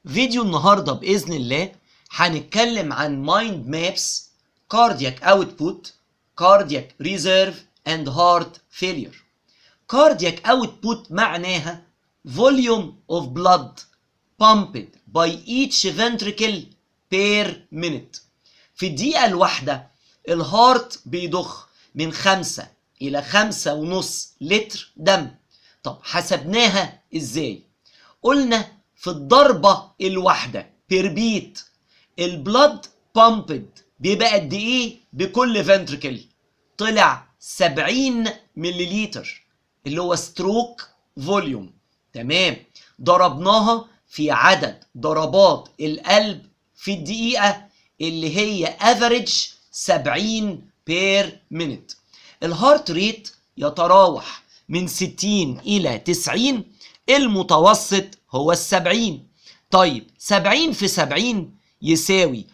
فيديو النهارده باذن الله هنتكلم عن مايند مابس كاردياك اوتبوت كاردياك ريزيرف اند هارت فيلير كاردياك اوتبوت معناها volume of blood pumped by each ventricle per minute في الدقيقة الواحدة الهارت بيضخ من خمسة إلى خمسة ونص لتر دم طب حسبناها إزاي؟ قلنا في الضربة الواحدة بير بيت البلد بامبد بيبقى قد إيه بكل فنتركل؟ طلع 70 مليليتر اللي هو ستروك فوليوم تمام ضربناها في عدد ضربات القلب في الدقيقة اللي هي افريج 70 بير مينت الهارت ريت يتراوح من 60 إلى 90 المتوسط هو السبعين طيب 70 في 70 يساوي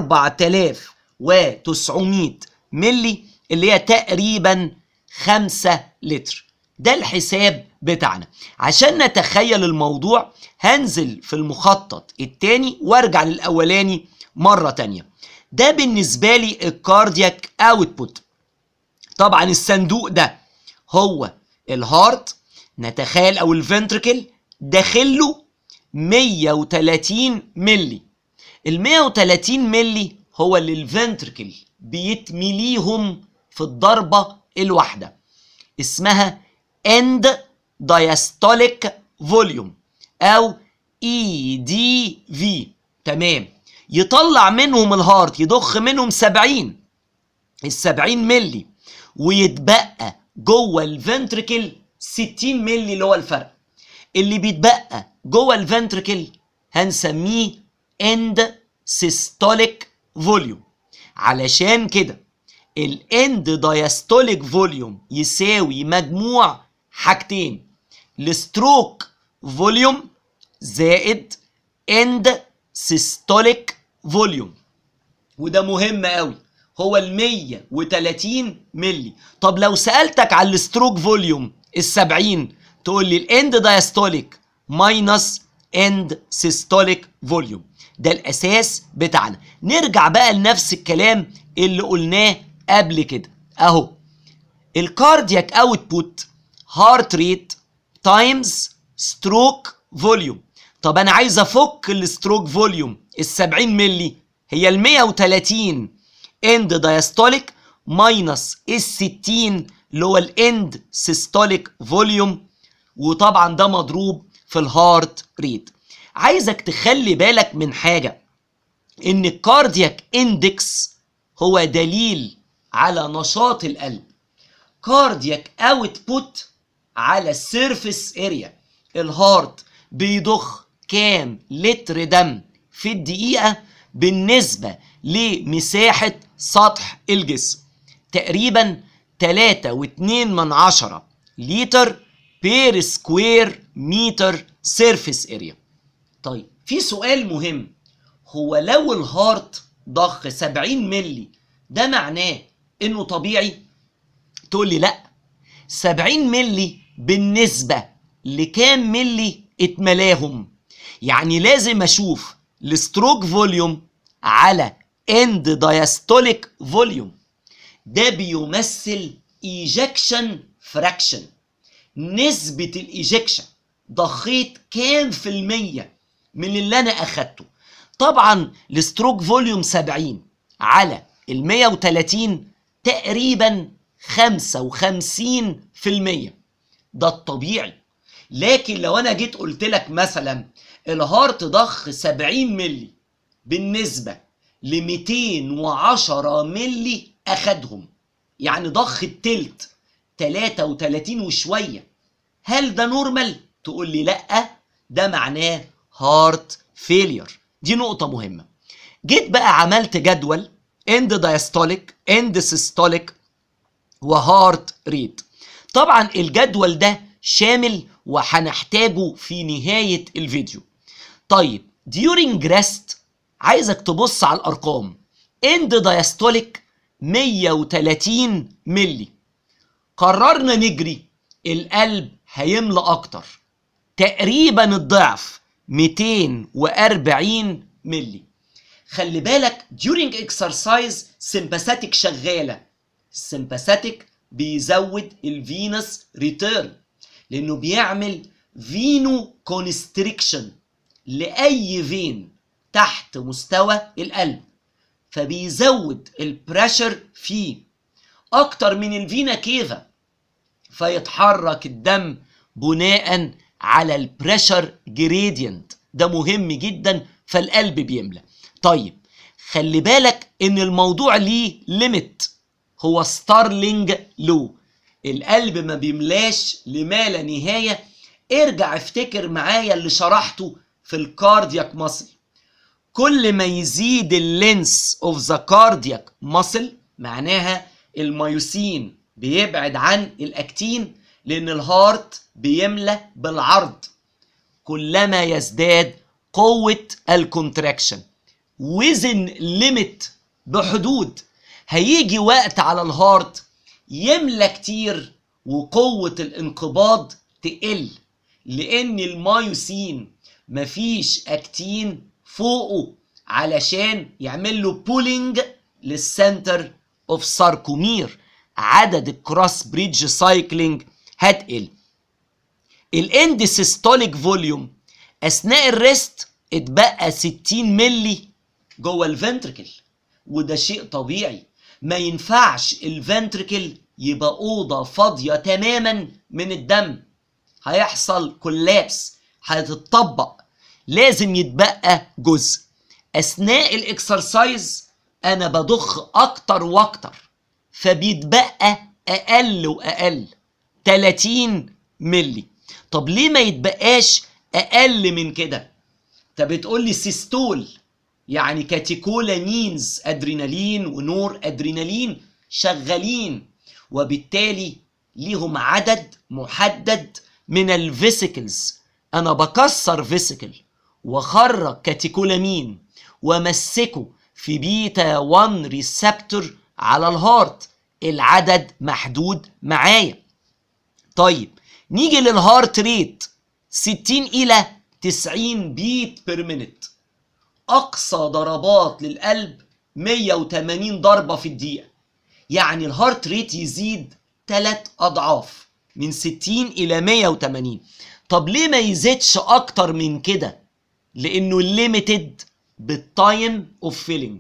4900 ملي اللي هي تقريبا 5 لتر ده الحساب بتاعنا عشان نتخيل الموضوع هنزل في المخطط التاني وارجع للاولاني مرة تانية ده بالنسبة لي الكاردياك اوتبوت طبعا الصندوق ده هو الهارت نتخيل او الفنتركل داخله 130 ملي ال 130 ملي هو اللي الفنتركل بيتمليهم في الضربة الواحدة اسمها end diastolic volume او اي دي في تمام يطلع منهم الهارت يضخ منهم 70 ال 70 ملي ويتبقى جوه الفنتركل 60 ملي اللي هو الفرق اللي بيتبقى جوه الفنتركل هنسميه end systolic volume علشان كده الاند دايستوليك فوليوم يساوي مجموع حاجتين الستروك فوليوم زائد اند سيستوليك فوليوم وده مهم قوي هو ال 130 ملي طب لو سالتك على الستروك فوليوم ال 70 تقول لي الاند دايستوليك ماينس اند سيستوليك فوليوم ده الاساس بتاعنا نرجع بقى لنفس الكلام اللي قلناه قبل كده اهو الكاردياك اوتبوت هارت ريت تايمز ستروك فوليوم طب انا عايز افك الستروك فوليوم ال 70 ملي هي ال 130 اند دايستوليك ماينس ال 60 اللي هو الاند سيستوليك فوليوم وطبعا ده مضروب في الهارت ريت عايزك تخلي بالك من حاجه ان الكاردياك اندكس هو دليل على نشاط القلب كاردياك اوتبوت على السيرفيس اريا الهارت بيضخ كام لتر دم في الدقيقة بالنسبة لمساحة سطح الجسم تقريبا 3.2 من عشرة لتر بير سكوير متر سيرفيس اريا طيب في سؤال مهم هو لو الهارت ضخ 70 ملي ده معناه انه طبيعي تقول لي لا 70 ملي بالنسبة لكام ملي اتملاهم يعني لازم اشوف الستروك فوليوم على اند دايستوليك فوليوم ده بيمثل ايجكشن فراكشن نسبة الايجكشن ضخيت كام في المية من اللي انا اخدته طبعا الستروك فوليوم 70 على ال 130 تقريبا 55% ده الطبيعي لكن لو انا جيت قلت لك مثلا الهارت ضخ 70 ملي بالنسبه ل 210 ملي اخدهم يعني ضخ التلت 33 وشويه هل ده نورمال تقول لي لا ده معناه هارت فيلير دي نقطه مهمه جيت بقى عملت جدول اند دايستوليك اند سيستوليك وهارت ريت طبعا الجدول ده شامل وهنحتاجه في نهاية الفيديو طيب during rest عايزك تبص على الأرقام end diastolic 130 ملي قررنا نجري القلب هيملى أكتر تقريبا الضعف 240 ملي خلي بالك during exercise sympathetic شغاله السمباثيك بيزود الفينس ريتيرن لانه بيعمل فينو كونستريكشن لاي فين تحت مستوى القلب فبيزود البريشر فيه اكتر من الفينا كيفا فيتحرك الدم بناء على البريشر جريدينت ده مهم جدا فالقلب بيملى طيب خلي بالك ان الموضوع ليه ليميت هو ستارلينج لو القلب ما بيملاش لما لا نهايه ارجع افتكر معايا اللي شرحته في الكاردياك ماسل كل ما يزيد اللينس اوف ذا كاردياك ماسل معناها الميوسين بيبعد عن الاكتين لان الهارت بيملى بالعرض كلما يزداد قوة الكونتراكشن وزن ليميت بحدود هيجي وقت على الهارت يملى كتير وقوة الانقباض تقل لان المايوسين مفيش اكتين فوقه علشان يعمل له بولينج للسنتر اوف ساركومير عدد الكروس بريدج سايكلينج هتقل الاند سيستوليك فوليوم اثناء الريست اتبقى 60 ملي جوه الفنتركل وده شيء طبيعي ما ينفعش الفنتركل يبقى اوضه فاضيه تماما من الدم هيحصل كولابس هتتطبق لازم يتبقى جزء اثناء الاكسرسايز انا بضخ اكتر واكتر فبيتبقى اقل واقل 30 ملي طب ليه ما يتبقاش اقل من كده انت بتقول لي سيستول يعني كاتيكولامينز ادرينالين ونور ادرينالين شغالين وبالتالي ليهم عدد محدد من الفيسيكلز انا بكسر فيسيكل واخرج كاتيكولامين وامسكه في بيتا 1 ريسبتور على الهارت العدد محدود معايا طيب نيجي للهارت ريت 60 الى 90 بيت بير مينت اقصى ضربات للقلب 180 ضربه في الدقيقه يعني الهارت ريت يزيد 3 اضعاف من 60 الى 180 طب ليه ما يزيدش اكتر من كده لانه ليميتد بالتايم اوف فيلينج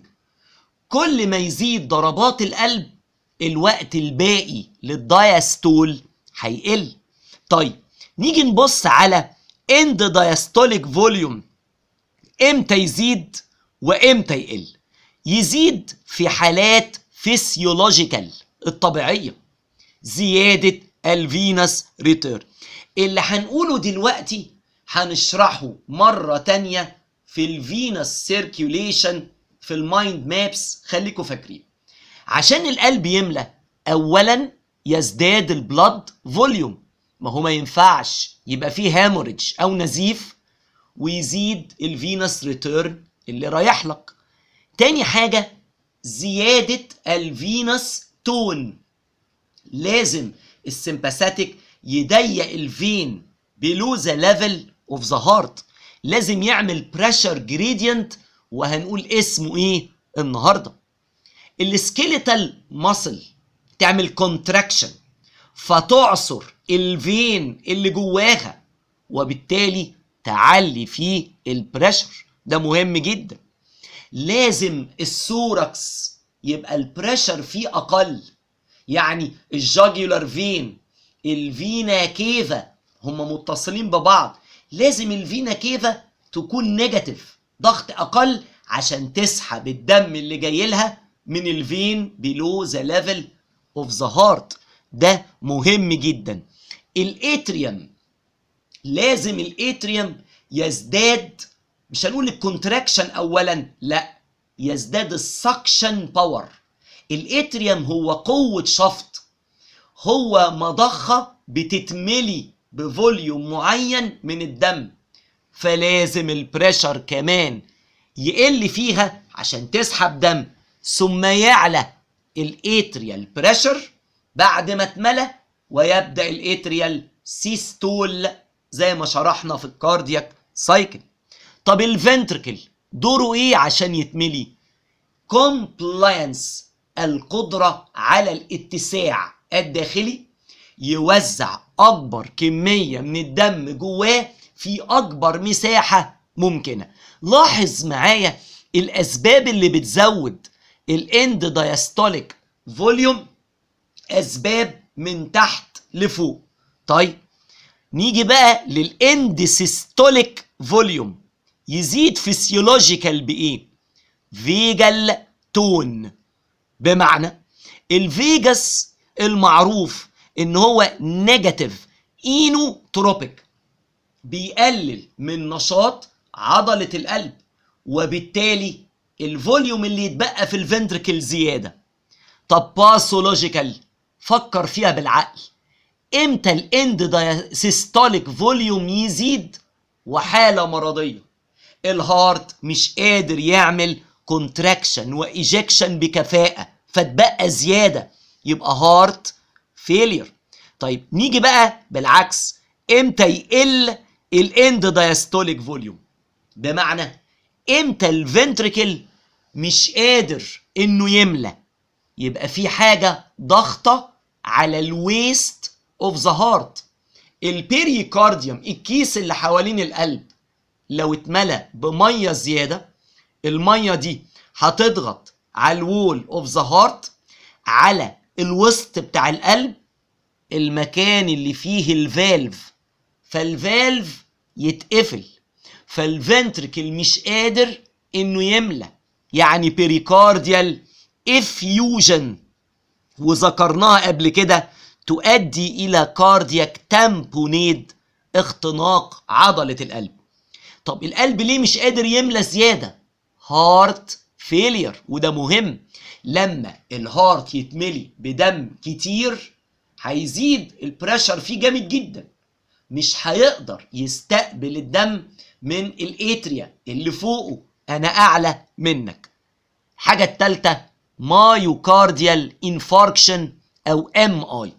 كل ما يزيد ضربات القلب الوقت الباقي للدايستول هيقل طيب نيجي نبص على اند دايستوليك فوليوم امتى يزيد وامتى يقل يزيد في حالات فيسيولوجيكال الطبيعيه زياده الفينس ريتيرن اللي هنقوله دلوقتي هنشرحه مره تانية في الفينس سيركيوليشن في المايند مابس خليكم فاكرين عشان القلب يملى اولا يزداد البلد فوليوم ما هو ما ينفعش يبقى فيه هاموريدج او نزيف ويزيد الفينس ريتيرن اللي رايح لك تاني حاجة زيادة الفينس تون لازم السمباثيك يضيق الفين below the level of the heart لازم يعمل بريشر جريدينت وهنقول اسمه ايه النهارده السكيليتال ماسل تعمل كونتراكشن فتعصر الفين اللي جواها وبالتالي تعلي فيه البريشر ده مهم جدا لازم السوركس يبقى البريشر فيه اقل يعني الجاجولار فين الفينا كيفا هما متصلين ببعض لازم الفينا كيفا تكون نيجاتيف ضغط اقل عشان تسحب الدم اللي جاي لها من الفين بلو ذا ليفل اوف ذا هارت ده مهم جدا الاتريوم لازم الاتريوم يزداد مش هنقول الكونتراكشن اولا لا يزداد السكشن باور الاتريوم هو قوة شفط هو مضخة بتتملي بفوليوم معين من الدم فلازم البريشر كمان يقل فيها عشان تسحب دم ثم يعلى الاتريال بريشر بعد ما اتملى ويبدا الاتريال سيستول زي ما شرحنا في الكاردياك سايكل طب الفنتركل دوره ايه عشان يتملي compliance القدرة على الاتساع الداخلي يوزع أكبر كمية من الدم جواه في أكبر مساحة ممكنة لاحظ معايا الأسباب اللي بتزود الاند دايستوليك فوليوم أسباب من تحت لفوق طيب نيجي بقى للاند سيستوليك فوليوم يزيد فيسيولوجيكال بايه فيجال تون بمعنى الفيجاس المعروف ان هو نيجاتيف اينوتروبيك بيقلل من نشاط عضلة القلب وبالتالي الفوليوم اللي يتبقى في الفنتركل زيادة طب باثولوجيكال فكر فيها بالعقل امتى الاند سيستوليك فوليوم يزيد وحالة مرضية الهارت مش قادر يعمل كونتراكشن وايجكشن بكفاءة فتبقى زيادة يبقى هارت فيلير طيب نيجي بقى بالعكس امتى يقل الاند دايستوليك فوليوم بمعنى امتى الفنتريكل مش قادر انه يملى يبقى في حاجة ضغطة على الويست اوف ذا هارت البيريكارديوم الكيس اللي حوالين القلب لو اتملى بميه زياده الميه دي هتضغط على الوول اوف ذا هارت على الوسط بتاع القلب المكان اللي فيه الفالف فالفالف يتقفل فالفنتركل مش قادر انه يملى يعني بيريكارديال افيوجن وذكرناها قبل كده تؤدي الى كاردياك تامبونيد اختناق عضله القلب طب القلب ليه مش قادر يملى زياده هارت فيلير وده مهم لما الهارت يتملي بدم كتير هيزيد البريشر فيه جامد جدا مش هيقدر يستقبل الدم من الاتريا اللي فوقه انا اعلى منك الحاجه الثالثه مايوكارديال انفاركشن او ام اي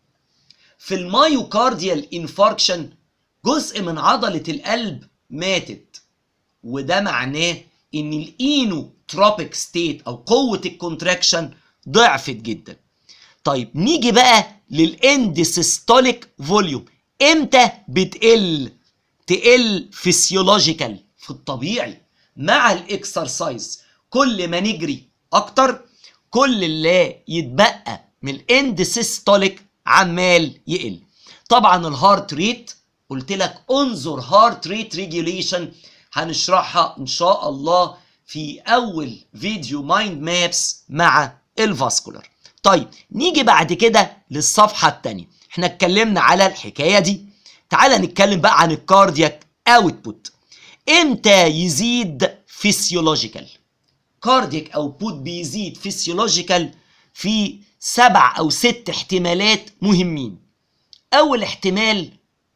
في المايوكارديال انفاركشن جزء من عضله القلب ماتت وده معناه ان الاينوتروبيك ستيت او قوه الكونتراكشن ضعفت جدا طيب نيجي بقى للاند سيستوليك فوليوم امتى بتقل تقل فيسيولوجيكال في الطبيعي مع الاكسرسايز كل ما نجري اكتر كل اللي يتبقى من الاند سيستوليك عمال يقل طبعا الهارت ريت قلت لك انظر هارت ريت ريجوليشن هنشرحها ان شاء الله في اول فيديو مايند مابس مع الفاسكولار طيب نيجي بعد كده للصفحه الثانيه احنا اتكلمنا على الحكايه دي تعال نتكلم بقى عن الكاردياك اوتبوت امتى يزيد فيسيولوجيكال كاردياك اوتبوت بيزيد فيسيولوجيكال في سبع او ست احتمالات مهمين اول احتمال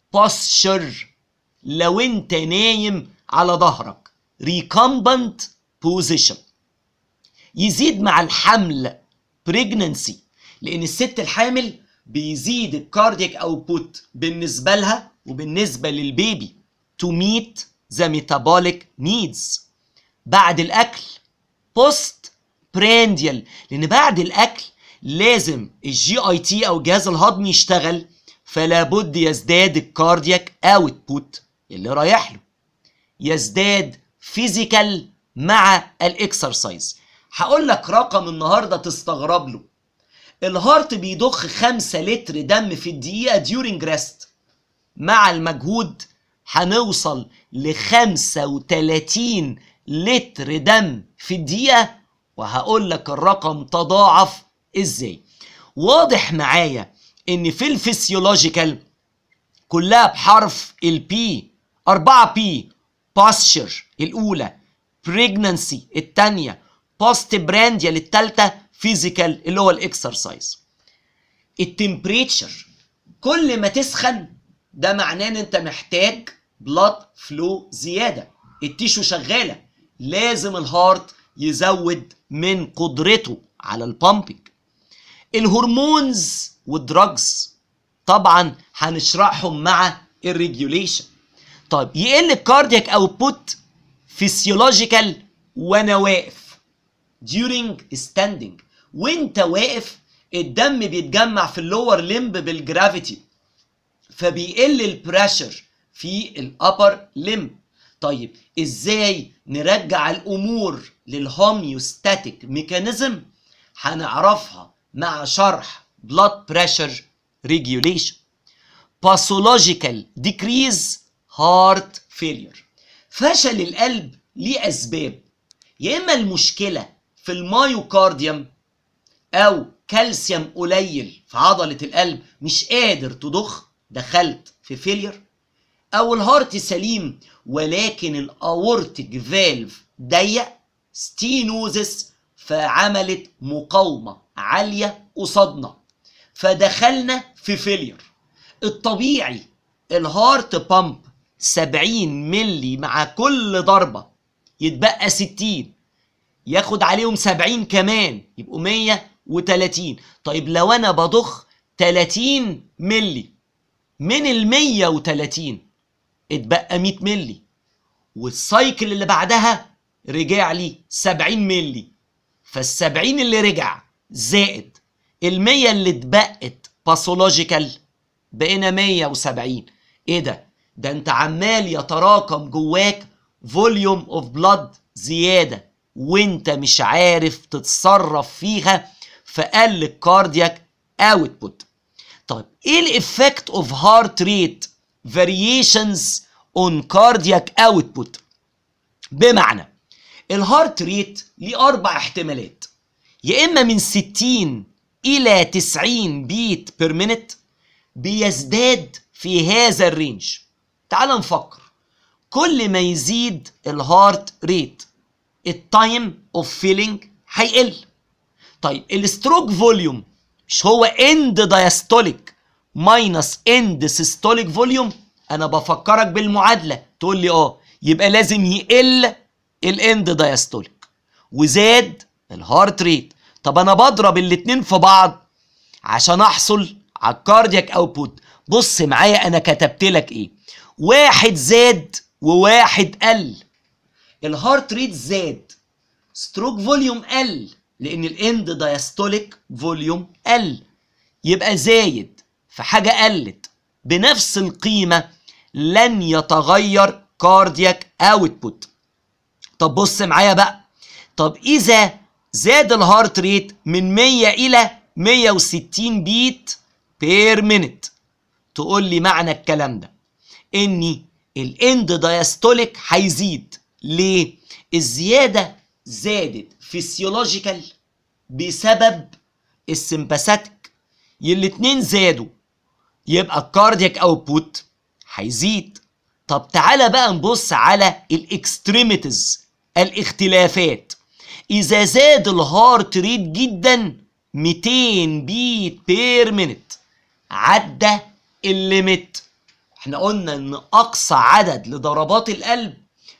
بوستشر لو انت نايم على ظهرك ريكمبنت بوزيشن يزيد مع الحمل بريجننسي لان الست الحامل بيزيد الكاردياك اوتبوت بالنسبه لها وبالنسبه للبيبي to meet the metabolic needs بعد الاكل بوست برانديال لان بعد الاكل لازم الجي اي تي او الجهاز الهضمي يشتغل فلا بد يزداد الكاردياك اوتبوت اللي رايح له يزداد فيزيكال مع الاكسرسايز هقول لك رقم النهارده تستغرب له الهارت بيضخ 5 لتر دم في الدقيقه ديورنج ريست مع المجهود هنوصل ل 35 لتر دم في الدقيقه وهقول لك الرقم تضاعف ازاي واضح معايا ان في الفسيولوجيكال كلها بحرف البي 4 بي بوستشر الاولى بريجنانسي الثانيه بوست برانديال الثالثه فيزيكال اللي هو الاكسرسايز التمبريتشر كل ما تسخن ده معناه ان انت محتاج بلاد فلو زياده التيشو شغاله لازم الهارت يزود من قدرته على البامبنج الهرمونز والدراجز طبعا هنشرحهم مع الريجوليشن طيب يقل الكاردياك اوتبوت فيسيولوجيكال وانا واقف during standing وانت واقف الدم بيتجمع في اللور ليمب بالجرافيتي فبيقل البريشر في الابر ليمب طيب ازاي نرجع الامور للهوميوستاتيك ميكانيزم هنعرفها مع شرح blood pressure regulation pathological decrease heart failure فشل القلب ليه اسباب يا اما المشكله في المايوكارديوم او كالسيوم قليل في عضله القلب مش قادر تضخ دخلت في فيلير او الهارت سليم ولكن الاورتيك فالف ضيق ستينوزس فعملت مقاومه عاليه قصادنا فدخلنا في فيلير الطبيعي الهارت بامب 70 ملي مع كل ضربه يتبقى 60 ياخد عليهم 70 كمان يبقوا 130 طيب لو انا بضخ 30 ملي من ال 130 اتبقى 100 ملي والسايكل اللي بعدها رجع لي 70 ملي فال 70 اللي رجع زائد ال 100 اللي اتبقت باثولوجيكال بقينا 170 ايه ده؟ ده انت عمال يتراكم جواك فوليوم اوف بلاد زياده وانت مش عارف تتصرف فيها فقل الكاردياك اوتبوت طيب ايه الافكت اوف هارت ريت فاريشنز اون كاردياك اوتبوت بمعنى الهارت ريت ليه اربع احتمالات يا اما من 60 الى 90 بيت بير مينت بيزداد في هذا الرينج تعال نفكر كل ما يزيد الهارت ريت التايم اوف فيلينج هيقل طيب الستروك فوليوم مش هو اند دايستوليك ماينس اند سيستوليك فوليوم انا بفكرك بالمعادله تقول لي اه يبقى لازم يقل الاند دايستوليك وزاد الهارت ريت طب انا بضرب الاتنين في بعض عشان احصل على الكاردياك اوتبوت بص معايا انا كتبت لك ايه واحد زاد وواحد قل الهارت ريت زاد ستروك فوليوم قل لان الاند دايستوليك فوليوم قل يبقى زايد في حاجه قلت بنفس القيمه لن يتغير كاردياك اوتبوت طب بص معايا بقى طب اذا زاد الهارت ريت من 100 الى 160 بيت بير مينت تقول لي معنى الكلام ده اني الاند دايستوليك هيزيد ليه الزياده زادت فيسيولوجيكال بسبب السمباثيك الاتنين زادوا يبقى الكاردياك اوتبوت هيزيد طب تعالى بقى نبص على الاكستريميتيز الاختلافات اذا زاد الهارت ريت جدا 200 بيت بير مينت عدى الليميت احنا قلنا ان اقصى عدد لضربات القلب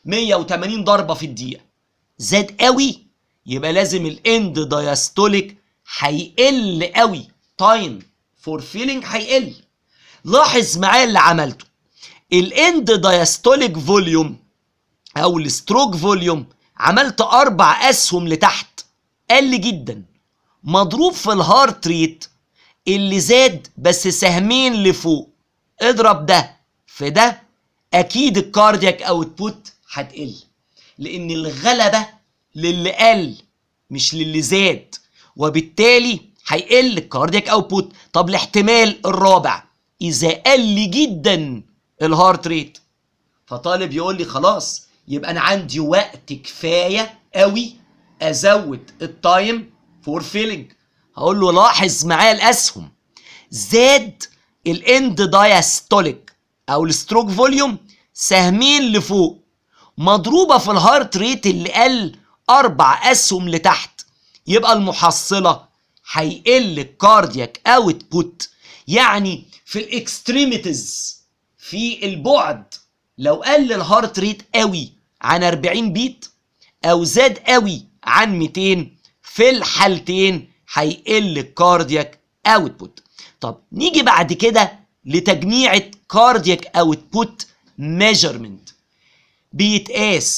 180 ضربه في الدقيقه زاد قوي يبقى لازم الاند دايستوليك هيقل قوي تايم فور فيلينج هيقل لاحظ معايا اللي عملته الاند دايستوليك فوليوم او الستروك فوليوم عملت اربع اسهم لتحت قل جدا مضروب في الهارت ريت اللي زاد بس سهمين لفوق اضرب ده في ده اكيد الكاردياك اوتبوت هتقل لان الغلبه للي قل مش للي زاد وبالتالي هيقل الكاردياك اوتبوت طب الاحتمال الرابع اذا قل جدا الهارت ريت فطالب يقول لي خلاص يبقى انا عندي وقت كفايه قوي ازود التايم فور فيلينج هقول له لاحظ معايا الاسهم زاد الاند دايستوليك او الستروك فوليوم سهمين لفوق مضروبه في الهارت ريت اللي قل اربع اسهم لتحت يبقى المحصله هيقل الكاردياك اوتبوت يعني في الاكستريميتيز في البعد لو قل الهارت ريت قوي عن 40 بيت او زاد قوي عن 200 في الحالتين هيقل الكاردياك اوتبوت طب نيجي بعد كده لتجميعة كاردياك اوتبوت ميجرمنت بيتقاس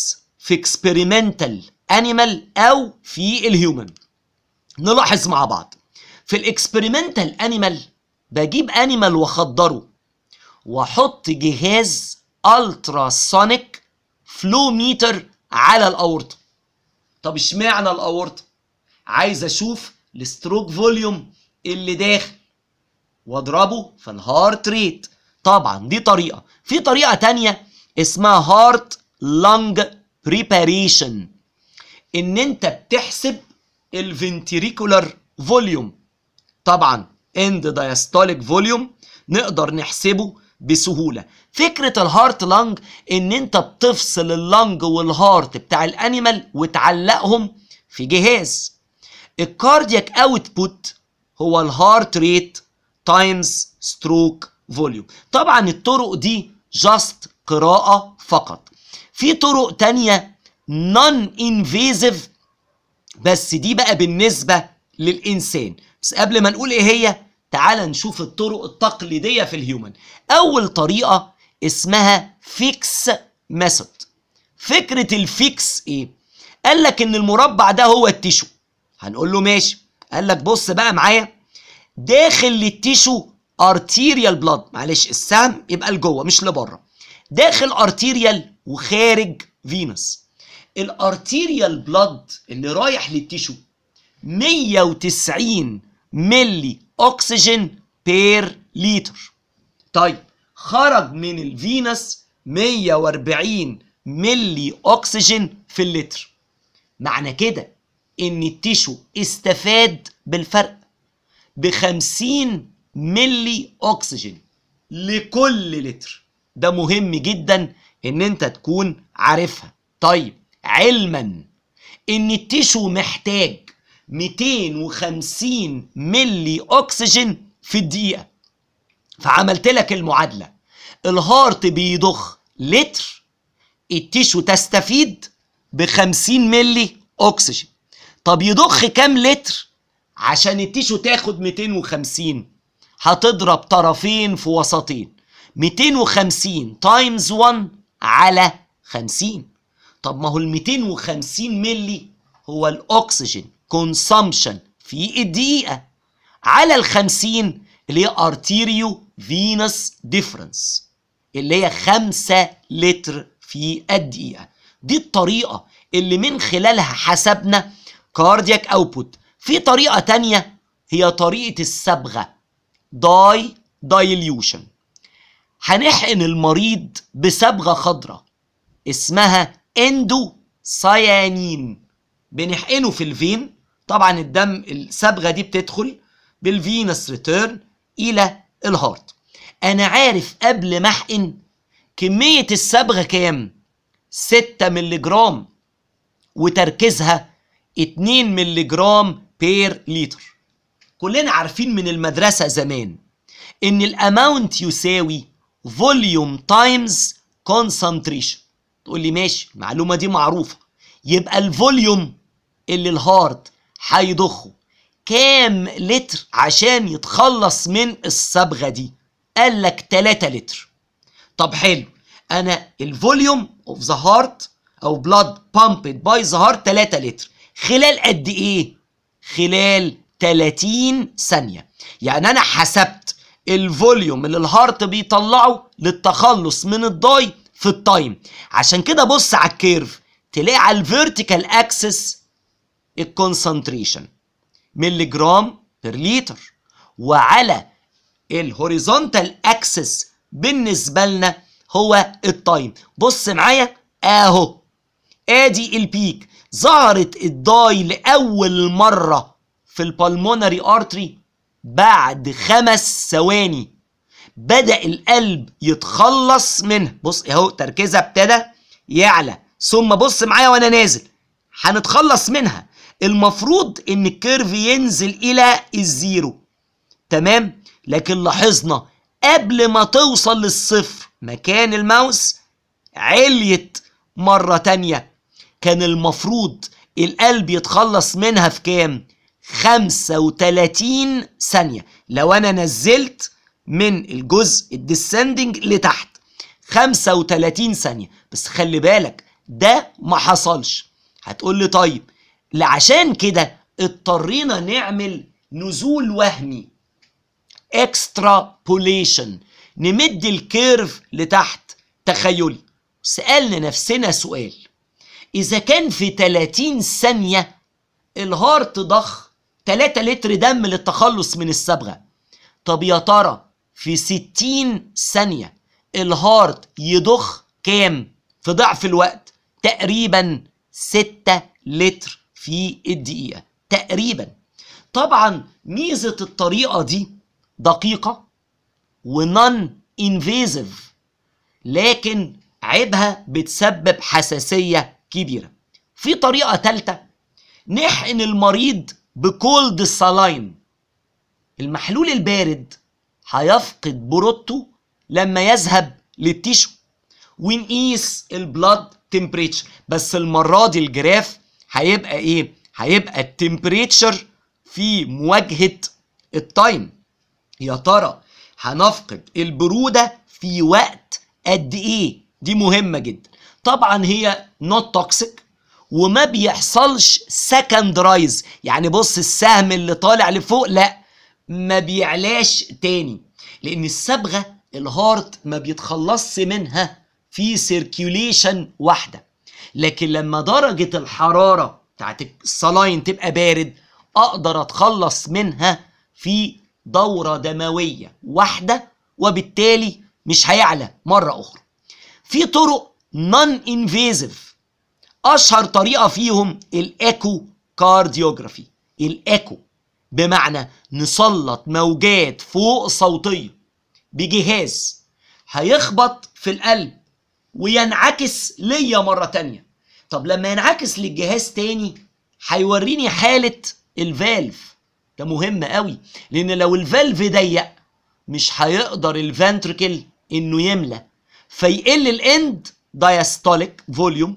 في اكسبيرمنتال انيمال او في الهيومن نلاحظ مع بعض في الاكسبيرمنتال انيمال بجيب انيمال واخدره واحط جهاز التراسونيك فلو ميتر على الاورطه طب اشمعنى الاورطه عايز اشوف الستروك فوليوم اللي داخل واضربه في الهارت ريت طبعا دي طريقه في طريقه تانية اسمها هارت لانج بريباريشن ان انت بتحسب الفنتريكولار فوليوم طبعا اند دايستوليك فوليوم نقدر نحسبه بسهوله فكره الهارت لانج ان انت بتفصل اللنج والهارت بتاع الانيمال وتعلقهم في جهاز الكاردياك اوتبوت هو الهارت ريت تايمز ستروك فوليوم طبعا الطرق دي جاست قراءة فقط في طرق تانية نون انفيزيف بس دي بقى بالنسبة للإنسان بس قبل ما نقول إيه هي تعال نشوف الطرق التقليدية في الهيومن أول طريقة اسمها فيكس ميثود فكرة الفيكس إيه؟ قال لك إن المربع ده هو التيشو هنقول له ماشي قال لك بص بقى معايا داخل للتيشو ارتيريال بلاد معلش السهم يبقى لجوه مش لبره داخل ارتيريال وخارج فينوس الارتيريال بلاد اللي رايح للتيشو 190 ملي اكسجين بير لتر طيب خرج من الفينوس 140 ملي اكسجين في اللتر معنى كده ان التيشو استفاد بالفرق ب 50 ملي اكسجين لكل لتر ده مهم جدا ان انت تكون عارفها طيب علما ان التيشو محتاج 250 ملي اكسجين في الدقيقه فعملت لك المعادله الهارت بيضخ لتر التيشو تستفيد ب 50 ملي اكسجين طب يضخ كام لتر عشان التيشو تاخد 250 هتضرب طرفين في وسطين 250 تايمز 1 على 50 طب ما هو ال 250 ملي هو الاكسجين كونسامشن في الدقيقة على ال 50 اللي هي ارتيريو فينوس ديفرنس اللي هي 5 لتر في الدقيقة دي الطريقة اللي من خلالها حسبنا كاردياك اوتبوت في طريقة تانية هي طريقة الصبغة داي دايليوشن هنحقن المريض بصبغة خضراء اسمها اندو سيانين بنحقنه في الفين طبعا الدم الصبغة دي بتدخل بالفينس ريتيرن الى الهارت انا عارف قبل ما احقن كمية الصبغة كام 6 ملي جرام وتركيزها 2 ملي جرام بير لتر كلنا عارفين من المدرسة زمان ان الاماونت يساوي فوليوم تايمز كونسنتريشن تقول لي ماشي المعلومة دي معروفة يبقى الفوليوم اللي الهارت هيضخه كام لتر عشان يتخلص من الصبغة دي قال لك 3 لتر طب حلو انا الفوليوم اوف ذا هارت او بلاد بامبد باي ذا هارت 3 لتر خلال قد ايه خلال 30 ثانيه يعني انا حسبت الفوليوم اللي الهارت بيطلعه للتخلص من الضاي في التايم عشان كده بص على الكيرف تلاقي على الفيرتيكال اكسس الكونسنتريشن ملي جرام بير لتر وعلى الهوريزونتال اكسس بالنسبه لنا هو التايم بص معايا اهو ادي البيك ظهرت الداي لاول مره في البلمونري ارتري بعد خمس ثواني بدا القلب يتخلص منها بص اهو تركيزها ابتدى يعلى ثم بص معايا وانا نازل هنتخلص منها المفروض ان الكيرف ينزل الى الزيرو تمام لكن لاحظنا قبل ما توصل للصفر مكان الماوس عليت مرة تانية كان المفروض القلب يتخلص منها في كام 35 ثانية لو انا نزلت من الجزء الديسندنج لتحت 35 ثانية بس خلي بالك ده ما حصلش هتقول لي طيب عشان كده اضطرينا نعمل نزول وهمي اكسترابوليشن نمد الكيرف لتحت تخيلي سألنا نفسنا سؤال إذا كان في 30 ثانية الهارت ضخ 3 لتر دم للتخلص من الصبغة طب يا ترى في 60 ثانية الهارت يضخ كام في ضعف الوقت تقريبا 6 لتر في الدقيقة تقريبا طبعا ميزة الطريقة دي دقيقة ونون انفيزيف لكن عيبها بتسبب حساسية كبيرة في طريقة تالتة نحقن المريض بكولد سالاين المحلول البارد هيفقد بروتو لما يذهب للتيشو ونقيس البلاد تمبريتشر بس المرة دي الجراف هيبقى ايه هيبقى التمبريتشر في مواجهة التايم يا ترى هنفقد البرودة في وقت قد ايه دي مهمة جدا طبعا هي نوت توكسيك وما بيحصلش سكند رايز يعني بص السهم اللي طالع لفوق لا ما بيعلاش تاني لان الصبغة الهارت ما بيتخلصش منها في سيركيوليشن واحدة لكن لما درجة الحرارة بتاعت الصلاين تبقى بارد اقدر اتخلص منها في دورة دموية واحدة وبالتالي مش هيعلى مرة أخرى في طرق نون انفيزيف أشهر طريقة فيهم الإيكو كارديوجرافي الإيكو بمعنى نسلط موجات فوق صوتية بجهاز هيخبط في القلب وينعكس ليا مرة تانية طب لما ينعكس للجهاز تاني هيوريني حالة الفالف ده مهم قوي لان لو الفالف ضيق مش هيقدر الفنتركل انه يملى فيقل الاند دايستوليك فوليوم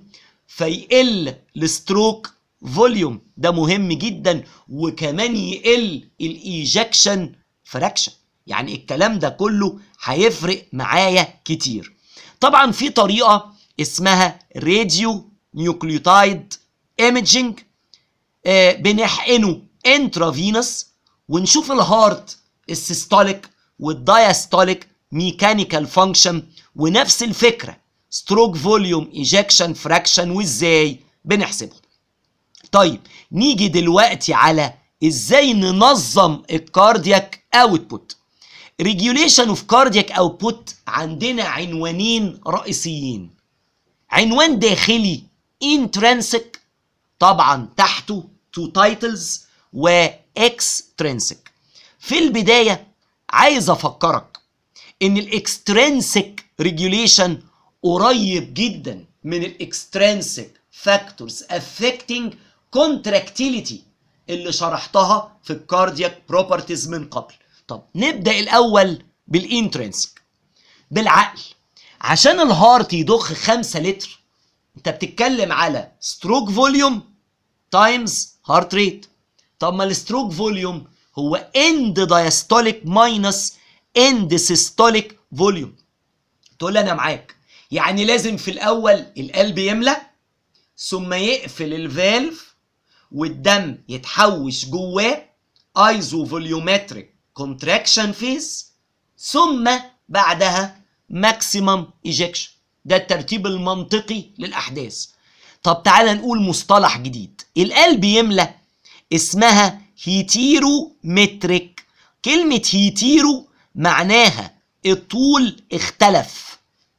فيقل الستروك فوليوم ده مهم جدا وكمان يقل الايجكشن فراكشن يعني الكلام ده كله هيفرق معايا كتير طبعا في طريقه اسمها راديو نيوكليوتايد ايمجنج آه بنحقنه انترافينوس ونشوف الهارت السيستوليك والدايستوليك ميكانيكال فانكشن ونفس الفكره ستروك فوليوم ايجكشن فراكشن وازاي بنحسبه طيب نيجي دلوقتي على ازاي ننظم الكاردياك اوتبوت ريجوليشن اوف كاردياك اوتبوت عندنا عنوانين رئيسيين عنوان داخلي intrinsic طبعا تحته تو تايتلز واكسترنسك في البدايه عايز افكرك ان الاكسترنسك ريجوليشن قريب جدا من الاكسترنسك فاكتورز affecting contractility اللي شرحتها في الكاردياك بروبرتيز من قبل طب نبدا الاول بالانترنسك بالعقل عشان الهارت يضخ 5 لتر انت بتتكلم على ستروك فوليوم تايمز هارت ريت طب ما الستروك فوليوم هو اند دايستوليك ماينس اند سيستوليك فوليوم تقول لي انا معاك يعني لازم في الاول القلب يملى ثم يقفل الفالف والدم يتحوش جواه ايزو فوليومتريك كونتراكشن فيز ثم بعدها ماكسيمم ايجكشن ده الترتيب المنطقي للاحداث طب تعالى نقول مصطلح جديد القلب يملى اسمها هيتيرو متريك كلمة هيتيرو معناها الطول اختلف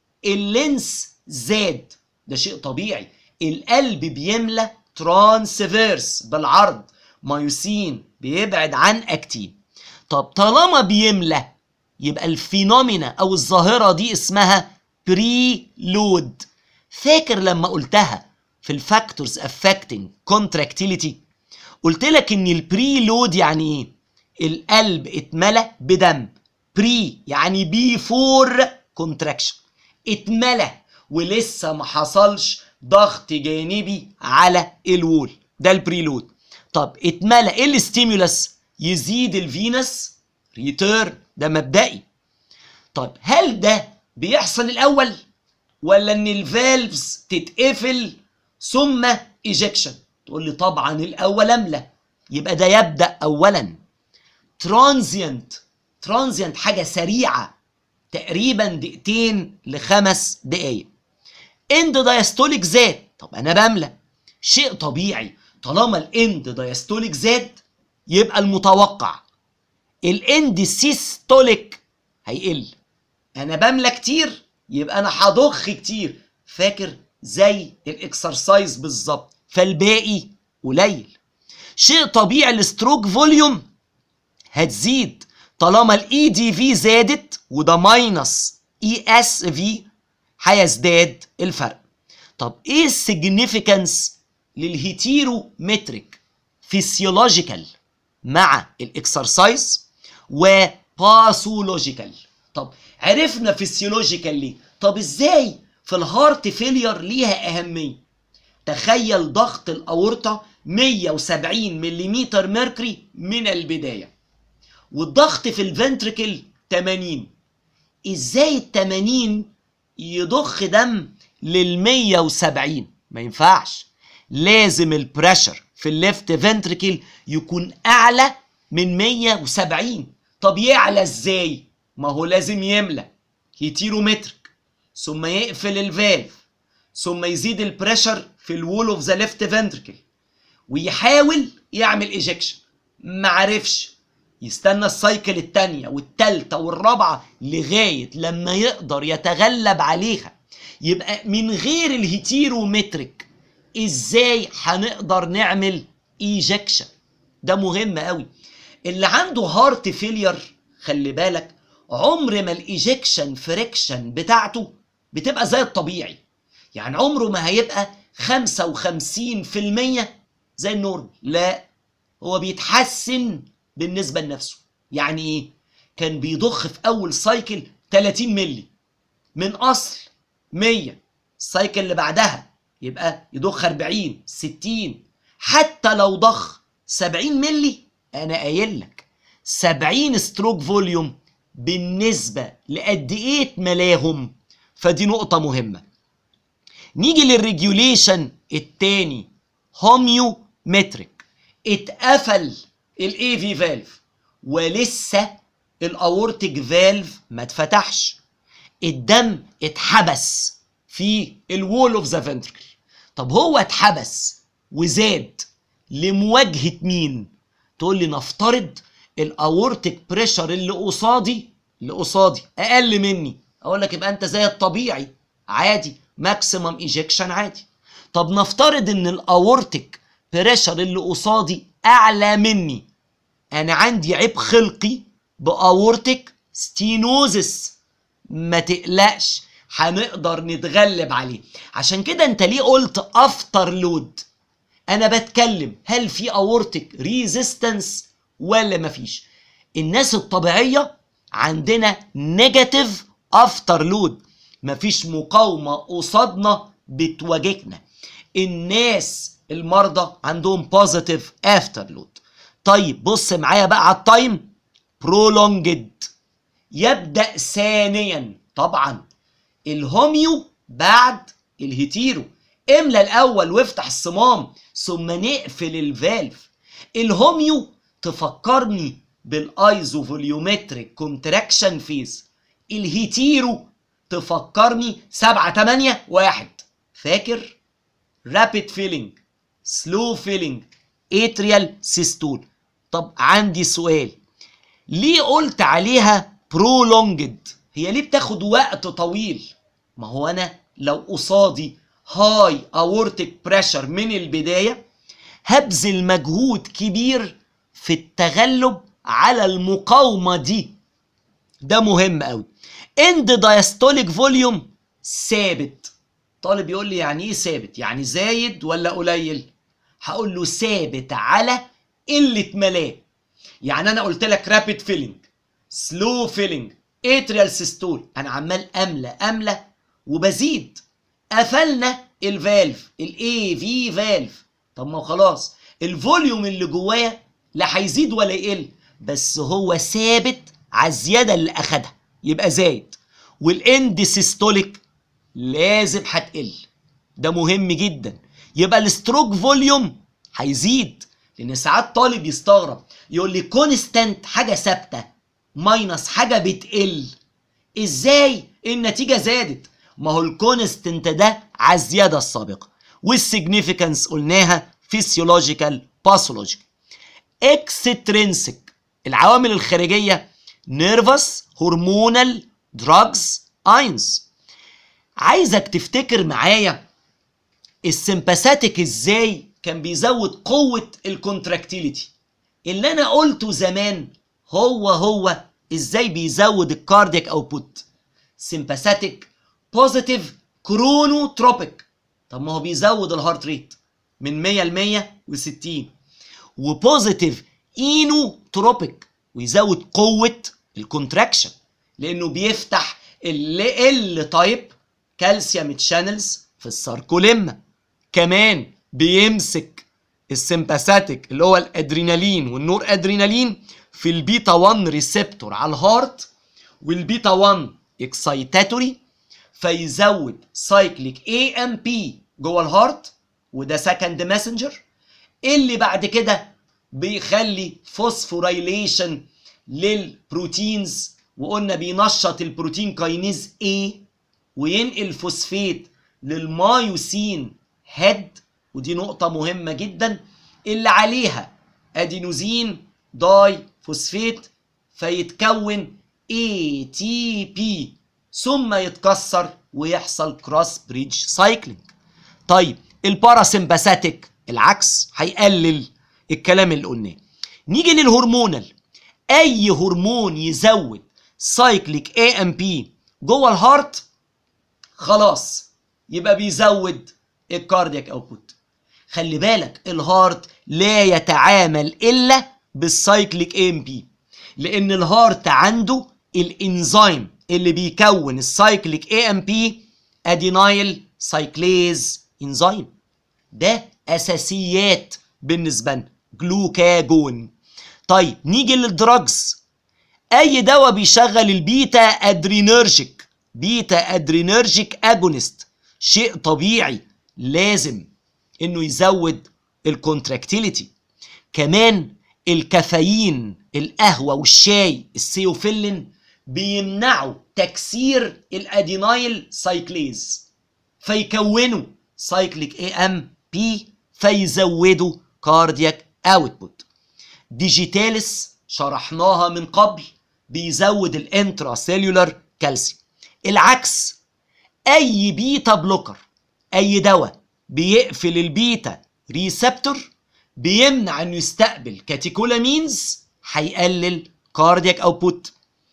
اللينس زاد ده شيء طبيعي القلب بيملى ترانسفيرس بالعرض مايوسين بيبعد عن اكتين طب طالما بيملى يبقى الفينومينا او الظاهره دي اسمها بري لود فاكر لما قلتها في الفاكتورز افكتنج كونتراكتيليتي قلت لك ان البري لود يعني ايه القلب اتملى بدم بري يعني بيفور كونتراكشن اتملى ولسه ما حصلش ضغط جانبي على الوول ده البريلود طب اتملى ايه الستيمولس يزيد الفينس ريتيرن ده مبدئي طب هل ده بيحصل الاول ولا ان الفالفز تتقفل ثم ايجكشن تقول لي طبعا الاول املى يبقى ده يبدا اولا ترانزيانت ترانزيانت حاجه سريعه تقريبا دقيقتين لخمس دقايق اند دايستوليك زاد طب انا بملى شيء طبيعي طالما الاند دايستوليك زاد يبقى المتوقع الاند سيستوليك هيقل انا بملى كتير يبقى انا هضخ كتير فاكر زي الاكسرسايز بالظبط فالباقي قليل شيء طبيعي الستروك فوليوم هتزيد طالما الاي دي في زادت وده ماينس اي اس في هيزداد الفرق طب ايه السيجنيفيكانس للهيتيرومتريك فيسيولوجيكال مع الاكسرسايز وباثولوجيكال طب عرفنا فيسيولوجيكال ليه طب ازاي في الهارت فيلير ليها اهميه تخيل ضغط الاورطه 170 ملم ميركوري من البدايه والضغط في الفنتريكل 80 ازاي ال 80 يضخ دم لل 170 ما ينفعش لازم البريشر في الليفت فنتريكل يكون اعلى من 170 طب يعلى ازاي ما هو لازم يملى هيتيرومتريك ثم يقفل الفالف ثم يزيد البريشر في الوول اوف ذا ليفت فنتريكل ويحاول يعمل ايجكشن معرفش يستنى السايكل التانية والتالتة والرابعة لغاية لما يقدر يتغلب عليها يبقى من غير الهيتيرومتريك ازاي هنقدر نعمل ايجكشن ده مهم قوي اللي عنده هارت فيلير خلي بالك عمر ما الايجكشن فريكشن بتاعته بتبقى زي الطبيعي يعني عمره ما هيبقى 55% زي النورمال لا هو بيتحسن بالنسبه لنفسه يعني ايه كان بيضخ في اول سايكل 30 ملي من اصل 100 السايكل اللي بعدها يبقى يضخ 40 60 حتى لو ضخ 70 ملي انا قايل لك 70 ستروك فوليوم بالنسبه لقد ايه ملاهم فدي نقطه مهمه نيجي للريجوليشن التاني هوميو متريك اتقفل الاي في فالف ولسه الاورتيك فالف ما اتفتحش الدم اتحبس في الوول اوف ذا فنتركل طب هو اتحبس وزاد لمواجهه مين تقول لي نفترض الاورتيك بريشر اللي قصادي اللي قصادي اقل مني اقول لك يبقى انت زي الطبيعي عادي ماكسيمم ايجكشن عادي طب نفترض ان الاورتيك بريشر اللي قصادي اعلى مني انا عندي عيب خلقي باورتيك ستينوزس ما تقلقش هنقدر نتغلب عليه عشان كده انت ليه قلت افتر لود انا بتكلم هل في اورتيك ريزيستنس ولا مفيش الناس الطبيعيه عندنا نيجاتيف افتر لود مفيش مقاومه قصادنا بتواجهنا الناس المرضى عندهم بوزيتيف افتر لود طيب بص معايا بقى على التايم برولونجد يبدا ثانيا طبعا الهوميو بعد الهيتيرو املى الاول وافتح الصمام ثم نقفل الفالف الهوميو تفكرني بالايزو فوليومتريك كونتراكشن فيز الهيتيرو تفكرني 7 8 1 فاكر رابيد فيلينج سلو فيلينج اتريال سيستول طب عندي سؤال ليه قلت عليها برولونجد هي ليه بتاخد وقت طويل ما هو انا لو قصادي هاي اورتيك بريشر من البدايه هبذل مجهود كبير في التغلب على المقاومه دي ده مهم قوي اند دايستوليك فوليوم ثابت طالب يقول لي يعني ايه ثابت يعني زايد ولا قليل هقول له ثابت على قله ملاه يعني انا قلت لك رابيد فيلينج سلو فيلينج اتريال سيستول انا عمال املى املى وبزيد قفلنا الفالف الاي في فالف طب ما خلاص الفوليوم اللي جوايا لا هيزيد ولا يقل بس هو ثابت على الزياده اللي اخدها يبقى زايد والاند سيستوليك لازم هتقل ده مهم جدا يبقى الستروك فوليوم هيزيد لان ساعات طالب يستغرب يقول لي كونستانت حاجه ثابته ماينس حاجه بتقل ازاي النتيجه زادت ما هو الكونستنت ده على الزياده السابقه والسيجنيفيكانس قلناها فيسيولوجيكال باثولوجيكال اكسترينسك العوامل الخارجيه نيرفس هرمونال دراجز اينز عايزك تفتكر معايا السمباثيك ازاي كان بيزود قوه الكونتراكتيليتي اللي انا قلته زمان هو هو ازاي بيزود الكاردياك اوتبوت سمباثيك بوزيتيف كرونوتروبيك طب ما هو بيزود الهارت ريت من 100 ل 160 وبوزيتيف اينوتروبيك ويزود قوه الكونتراكشن لانه بيفتح ال ال تايب كالسيوم تشانلز في الساركوليما كمان بيمسك السمباثيك اللي هو الادرينالين والنور ادرينالين في البيتا 1 ريسبتور على الهارت والبيتا 1 اكسايتاتوري فيزود سايكليك اي ام بي جوه الهارت وده سكند ماسنجر اللي بعد كده بيخلي فوسفوريليشن للبروتينز وقلنا بينشط البروتين كاينيز A وينقل فوسفيت للمايوسين هيد ودي نقطة مهمة جدا اللي عليها ادينوزين داي فوسفيت فيتكون ATP ثم يتكسر ويحصل كروس بريدج سايكلينج طيب الباراسمباثيك العكس هيقلل الكلام اللي قلناه نيجي للهرمونال اي هرمون يزود سايكليك اي ام بي جوه الهارت خلاص يبقى بيزود الكاردياك اوتبوت خلي بالك الهارت لا يتعامل الا بالسايكليك اي ام بي لان الهارت عنده الانزيم اللي بيكون السايكليك اي ام بي ادينايل سايكليز انزيم ده اساسيات بالنسبه لنا جلوكاجون طيب نيجي للدراجز اي دواء بيشغل البيتا ادرينرجيك بيتا ادرينرجيك اجونست شيء طبيعي لازم انه يزود الكونتراكتيليتي كمان الكافيين القهوه والشاي السيوفيلين بيمنعوا تكسير الادينايل سايكليز فيكونوا سايكليك اي ام بي فيزودوا كاردياك اوتبوت ديجيتاليس شرحناها من قبل بيزود الانترا سيلولار كالسيوم العكس اي بيتا بلوكر اي دواء بيقفل البيتا ريسبتور بيمنع انه يستقبل كاتيكولامينز هيقلل كاردياك اوتبوت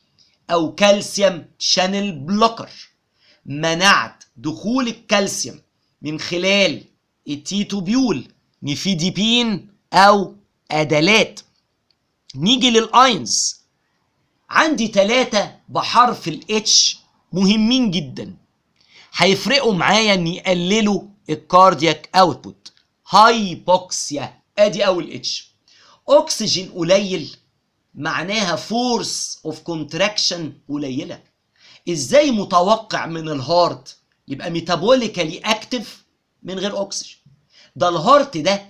او كالسيوم شانل بلوكر منعت دخول الكالسيوم من خلال التيتوبيول نيفيديبين او ادالات نيجي للاينز عندي ثلاثة بحرف الاتش مهمين جدا هيفرقوا معايا ان يقللوا الكاردياك اوتبوت هايبوكسيا ادي اول اتش اكسجين قليل معناها فورس اوف كونتراكشن قليله ازاي متوقع من الهارت يبقى ميتابوليكالي اكتف من غير اكسجين ده الهارت ده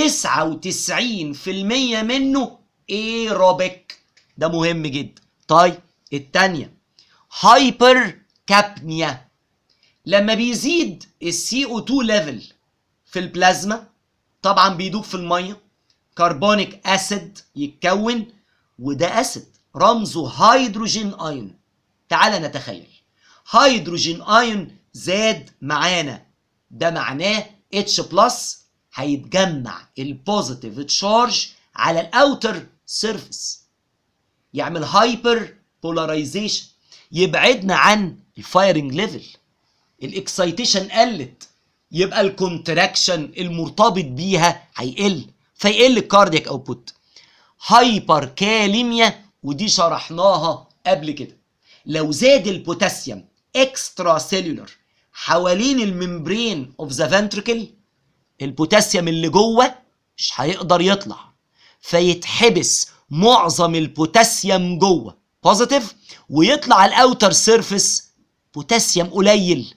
99% منه ايروبيك ده مهم جدا طيب التانية هايبر كابنيا لما بيزيد السي او 2 ليفل في البلازما طبعا بيدوب في الميه كربونيك اسيد يتكون وده اسيد رمزه هيدروجين ايون تعال نتخيل هيدروجين ايون زاد معانا ده معناه اتش بلس هيتجمع البوزيتيف تشارج على الاوتر سيرفيس يعمل هايبر بولاريزيشن يبعدنا عن الفايرنج ليفل الاكسايتيشن قلت يبقى الكونتراكشن المرتبط بيها هيقل فيقل الكاردياك اوتبوت هايبر كاليميا ودي شرحناها قبل كده لو زاد البوتاسيوم اكسترا سيلولر حوالين الممبرين اوف ذا فنتركل البوتاسيوم اللي جوه مش هيقدر يطلع فيتحبس معظم البوتاسيوم جوه بوزيتيف ويطلع على الاوتر سيرفيس بوتاسيوم قليل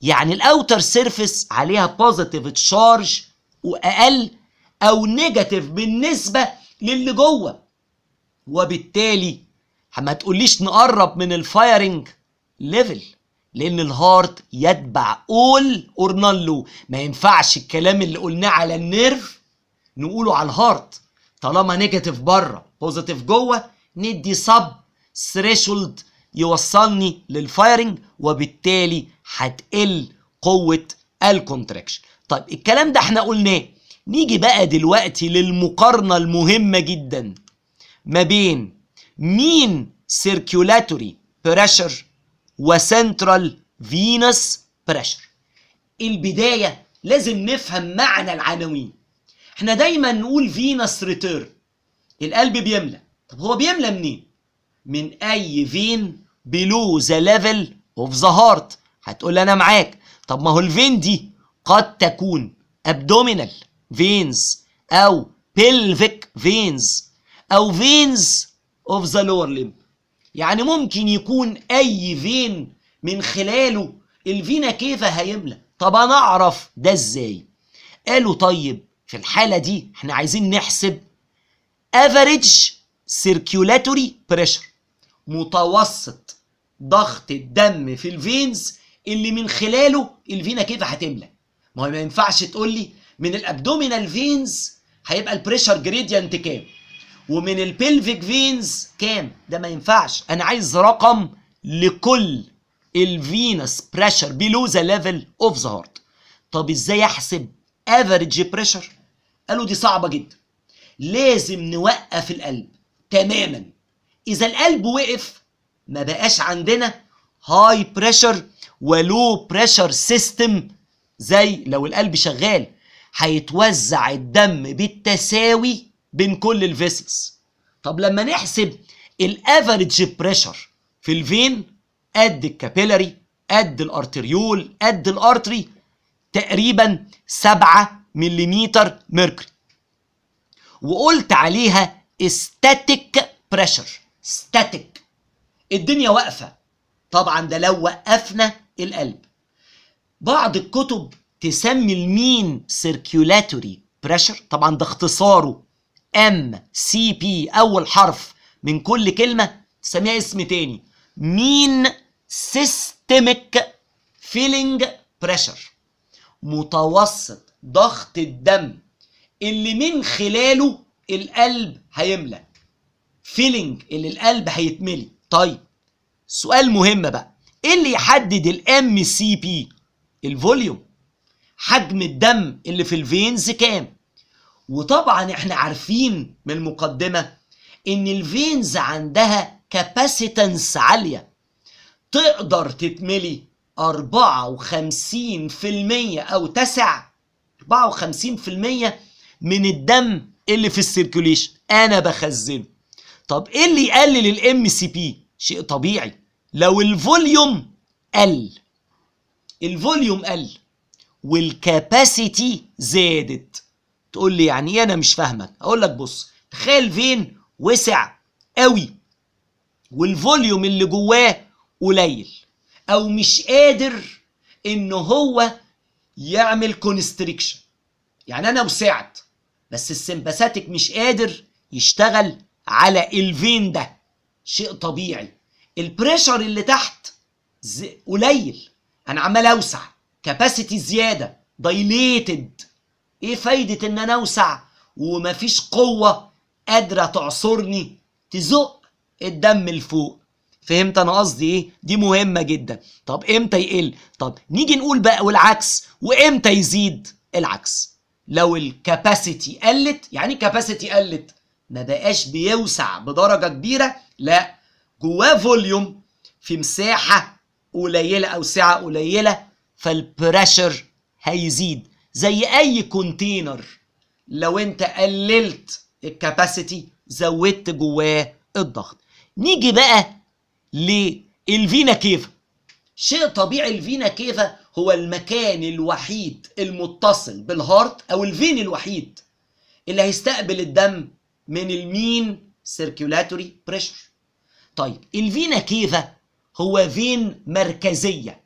يعني الاوتر سيرفيس عليها بوزيتيف تشارج واقل او نيجاتيف بالنسبه للي جوه وبالتالي ما تقوليش نقرب من الفايرنج ليفل لان الهارت يتبع اول اور نون لو ما ينفعش الكلام اللي قلناه على النيرف نقوله على الهارت طالما نيجاتيف بره بوزيتيف جوه ندي سب ثريشولد يوصلني للفايرنج وبالتالي هتقل قوه الكونتراكشن طيب الكلام ده احنا قلناه نيجي بقى دلوقتي للمقارنه المهمه جدا ما بين مين سيركيولاتوري بريشر وسنترال فينس بريشر البدايه لازم نفهم معنى العناوين احنا دايما نقول فينس ريتيرن القلب بيملى طب هو بيملى منين من اي فين بلو ذا ليفل اوف ذا هارت هتقول لي انا معاك طب ما هو الفين دي قد تكون ابدومينال فينز او بيلفيك فينز او فينز اوف ذا لور ليمب يعني ممكن يكون اي فين من خلاله الفينا كيفا هيملى طب انا اعرف ده ازاي قالوا طيب في الحالة دي احنا عايزين نحسب average circulatory pressure متوسط ضغط الدم في الفينز اللي من خلاله الفينا كيفا هتملى ما هو ما ينفعش تقول لي من الابدومينال فينز هيبقى البريشر جريدينت كام ومن البلفيك فينز كام ده ما ينفعش انا عايز رقم لكل الفينس بريشر بيلو ذا ليفل اوف ذا هارت طب ازاي احسب افريج بريشر قالوا دي صعبه جدا لازم نوقف القلب تماما اذا القلب وقف ما بقاش عندنا هاي بريشر ولو بريشر سيستم زي لو القلب شغال هيتوزع الدم بالتساوي بين كل الفيسلز طب لما نحسب الافريج بريشر في الفين قد الكابيلاري قد الارتريول قد الارتري تقريبا 7 ملم ميركوري وقلت عليها ستاتيك بريشر ستاتيك الدنيا واقفه طبعا ده لو وقفنا القلب بعض الكتب تسمي المين سيركيولاتوري بريشر طبعا ده اختصاره ام سي بي اول حرف من كل كلمه تسميها اسم تاني مين سيستميك فيلينج بريشر متوسط ضغط الدم اللي من خلاله القلب هيملى فيلينج اللي القلب هيتملي طيب سؤال مهم بقى ايه اللي يحدد الام سي بي الفوليوم حجم الدم اللي في الفينز كام وطبعا احنا عارفين من المقدمه ان الفينز عندها كاباسيتنس عاليه تقدر تتملي 54% او تسع 54% من الدم اللي في السيركوليشن انا بخزنه طب ايه اللي يقلل الام سي بي شيء طبيعي لو الفوليوم قل الفوليوم قل والكاباسيتي زادت تقول لي يعني ايه انا مش فاهمك اقول لك بص تخيل فين وسع قوي والفوليوم اللي جواه قليل او مش قادر ان هو يعمل كونستريكشن يعني انا وسعت بس السمباثاتيك مش قادر يشتغل على الفين ده شيء طبيعي البريشر اللي تحت ز- قليل انا عمال اوسع كاباسيتي زياده دايليتد ايه فايده ان انا اوسع ومفيش قوه قادره تعصرني تزق الدم لفوق فهمت انا قصدي ايه دي مهمه جدا طب امتى يقل طب نيجي نقول بقى والعكس وامتى يزيد العكس لو الكاباسيتي قلت يعني الكاباسيتي قلت ما بقاش بيوسع بدرجه كبيره لا جواه فوليوم في مساحه قليله او سعه قليله فالبريشر هيزيد زي اي كونتينر لو انت قللت الكاباسيتي زودت جواه الضغط نيجي بقى للفينا كيفا شيء طبيعي الفينا كيفا هو المكان الوحيد المتصل بالهارت او الفين الوحيد اللي هيستقبل الدم من المين سيركيولاتوري بريشر طيب الفينا كيفا هو فين مركزيه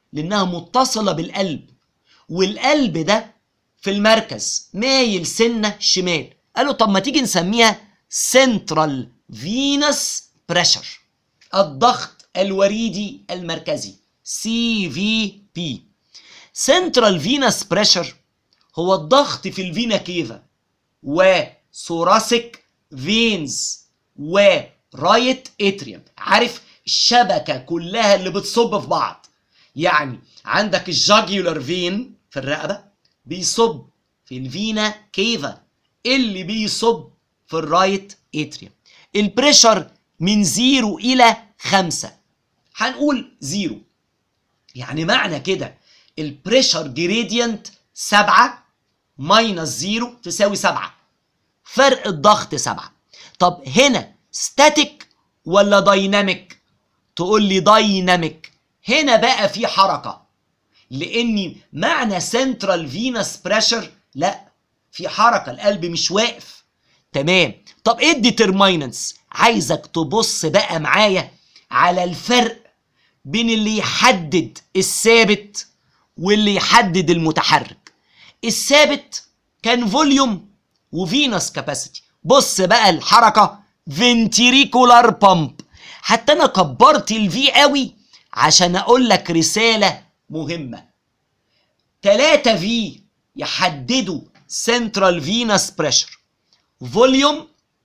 لانها متصله بالقلب والقلب ده في المركز مايل سنه شمال قالوا طب ما تيجي نسميها سنترال فينس بريشر الضغط الوريدي المركزي سي في بي سنترال فينس بريشر هو الضغط في الفينا كيفا وثوراسيك فينز ورايت اتريوم عارف الشبكه كلها اللي بتصب في بعض يعني عندك الجاجيولار فين في الرقبه بيصب في الفينا كيفا اللي بيصب في الرايت اتريوم البريشر من زيرو الى خمسة هنقول زيرو يعني معنى كده البريشر جريدينت سبعة ماينس زيرو تساوي سبعة فرق الضغط سبعة طب هنا ستاتيك ولا دايناميك تقول لي دايناميك هنا بقى في حركة لاني معنى سنترال فينس بريشر لا في حركة القلب مش واقف تمام طب ايه الديترمايننس عايزك تبص بقى معايا على الفرق بين اللي يحدد الثابت واللي يحدد المتحرك الثابت كان فوليوم وفينس كاباسيتي بص بقى الحركة فنتريكولار بامب حتى انا كبرت الفي قوي عشان اقول لك رسالة مهمة 3 في يحددوا سنترال فينس بريشر فوليوم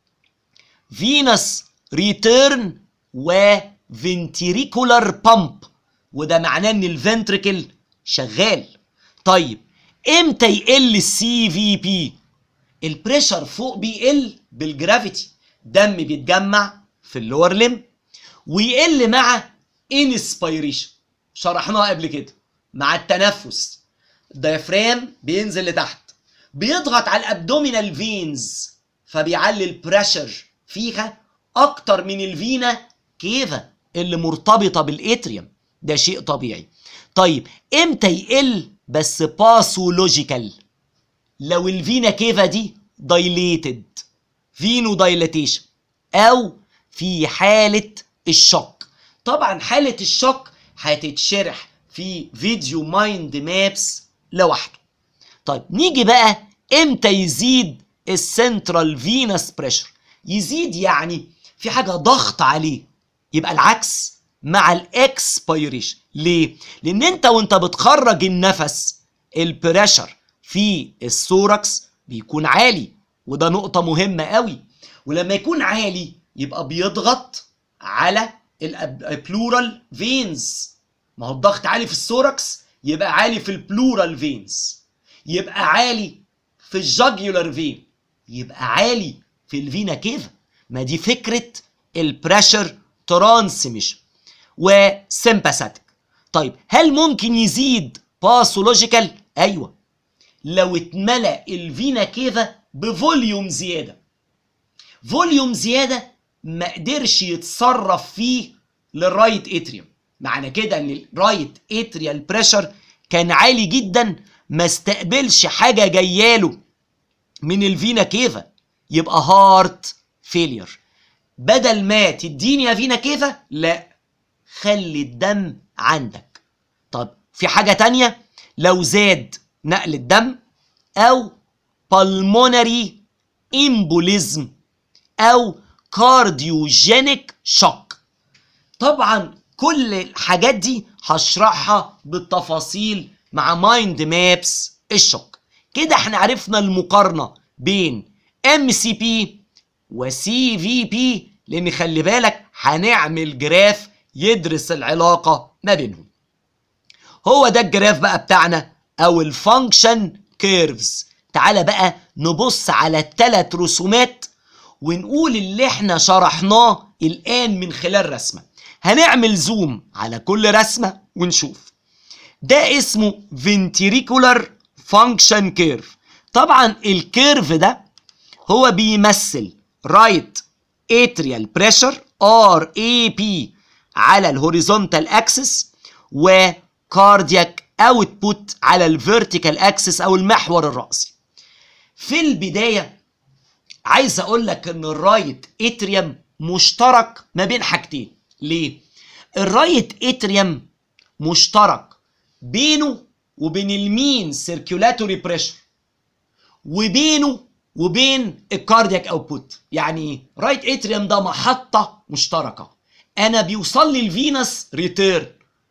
فينس ريتيرن وفنتريكولار بامب وده معناه ان الفنتريكل شغال طيب امتى يقل السي في بي البريشر فوق بيقل بالجرافيتي دم بيتجمع في اللور ليم ويقل مع انسبيريشن شرحناها قبل كده مع التنفس الديافرام بينزل لتحت بيضغط على الابدومينال فينز فبيعلي البريشر فيها اكتر من الفينا كيفا اللي مرتبطه بالاتريوم ده شيء طبيعي طيب امتى يقل بس باثولوجيكال لو الفينا كيفا دي دايليتد فينو دايلاتيشن او في حاله الشوك طبعا حاله الشوك هتتشرح في فيديو مايند مابس لوحده طيب نيجي بقى امتى يزيد السنترال فينس بريشر يزيد يعني في حاجه ضغط عليه يبقى العكس مع الاكسبيريشن ليه لان انت وانت بتخرج النفس البريشر في الثوركس بيكون عالي وده نقطه مهمه قوي ولما يكون عالي يبقى بيضغط على البلورال فينز ما هو الضغط عالي في الثوركس يبقى عالي في البلورال فينز يبقى عالي في الجاجيولار فين يبقى عالي في الفينا كيفا ما دي فكره البريشر ترانسميشن وسمباثيك طيب هل ممكن يزيد باثولوجيكال ايوه لو اتملأ الفينا كيفا بفوليوم زياده فوليوم زياده ما قدرش يتصرف فيه للرايت اتريوم معنى كده ان الرايت اتريال بريشر كان عالي جدا ما استقبلش حاجه جاياله من الفينا كيفا يبقى هارت فيلير بدل ما تديني يا فينا كيفا لا خلي الدم عندك طب في حاجه تانية لو زاد نقل الدم او بالمونري امبوليزم او كارديوجينيك شوك طبعا كل الحاجات دي هشرحها بالتفاصيل مع مايند مابس الشوك كده احنا عرفنا المقارنة بين ام سي بي وسي في بي لان خلي بالك هنعمل جراف يدرس العلاقة ما بينهم هو ده الجراف بقى بتاعنا او الفانكشن كيرفز تعالى بقى نبص على الثلاث رسومات ونقول اللي احنا شرحناه الان من خلال رسمه هنعمل زوم على كل رسمه ونشوف ده اسمه ventricular function curve طبعا الكيرف ده هو بيمثل right atrial pressure RAP على الهوريزونتال اكسس وكاردياك اوتبوت على الفيرتيكال اكسس او المحور الرأسي في البدايه عايز اقول لك ان الرايت اتريوم مشترك ما بين حاجتين ليه الرايت اتريوم مشترك بينه وبين المين سيركيولاتوري بريشر وبينه وبين الكاردياك اوتبوت يعني ايه رايت اتريوم ده محطه مشتركه انا بيوصل لي الفينس ريتيرن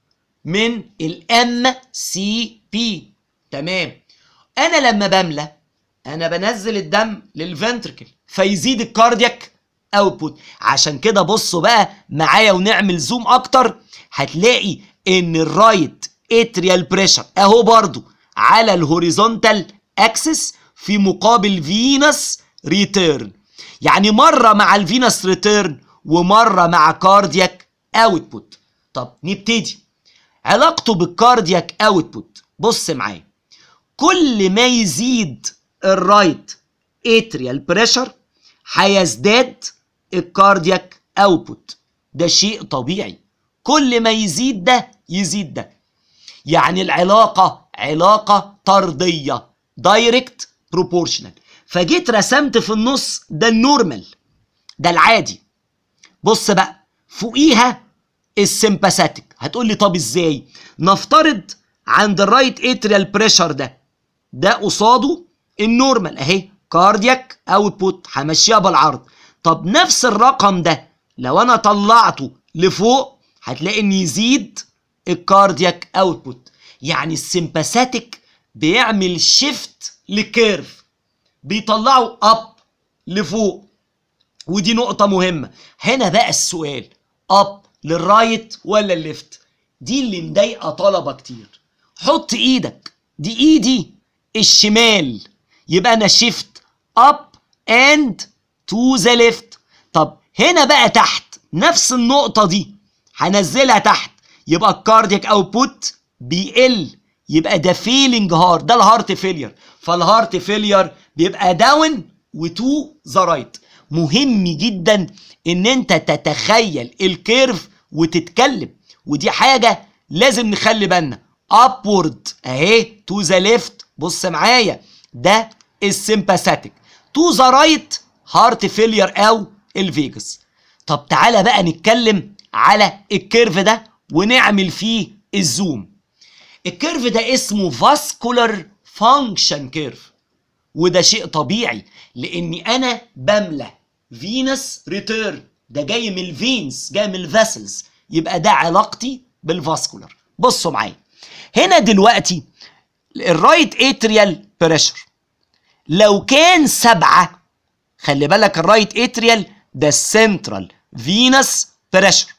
من الام سي بي تمام انا لما بملى انا بنزل الدم للفنتركل فيزيد الكاردياك اوتبوت عشان كده بصوا بقى معايا ونعمل زوم اكتر هتلاقي ان الرايت اتريال بريشر اهو برضو على الهوريزونتال اكسس في مقابل فينس ريتيرن يعني مره مع الفينس ريتيرن ومره مع كاردياك اوتبوت طب نبتدي علاقته بالكاردياك اوتبوت بص معايا كل ما يزيد الرايت اتريال بريشر هيزداد الكاردياك اوتبوت ده شيء طبيعي كل ما يزيد ده يزيد ده يعني العلاقة علاقة طردية دايركت بروبورشنال فجيت رسمت في النص ده النورمال ده العادي بص بقى فوقيها السمباثيك هتقول لي طب ازاي نفترض عند الرايت اتريال بريشر ده ده قصاده النورمال اهي كاردياك اوتبوت همشيها بالعرض طب نفس الرقم ده لو انا طلعته لفوق هتلاقي ان يزيد الكاردياك اوتبوت يعني السمباثيك بيعمل شيفت لكيرف بيطلعه اب لفوق ودي نقطة مهمة هنا بقى السؤال اب للرايت ولا الليفت دي اللي مضايقة طلبة كتير حط ايدك دي ايدي الشمال يبقى انا شيفت اب اند تو ذا ليفت طب هنا بقى تحت نفس النقطة دي هنزلها تحت يبقى الكاردياك اوتبوت بيقل يبقى ده فيلينج هارت ده الهارت فيلير فالهارت فيلير بيبقى داون وتو ذا رايت مهم جدا ان انت تتخيل الكيرف وتتكلم ودي حاجه لازم نخلي بالنا ابورد اهي تو ذا ليفت بص معايا ده السمباثيك تو ذا رايت هارت فيلير او الفيجاس طب تعالى بقى نتكلم على الكيرف ده ونعمل فيه الزوم الكيرف ده اسمه فاسكولار فانكشن كيرف وده شيء طبيعي لاني انا بملى فينس ريتيرن ده جاي من الفينز جاي من الفاسلز يبقى ده علاقتي بالفاسكولار بصوا معايا هنا دلوقتي الرايت اتريال بريشر لو كان سبعة خلي بالك الرايت اتريال ده السنترال فينس بريشر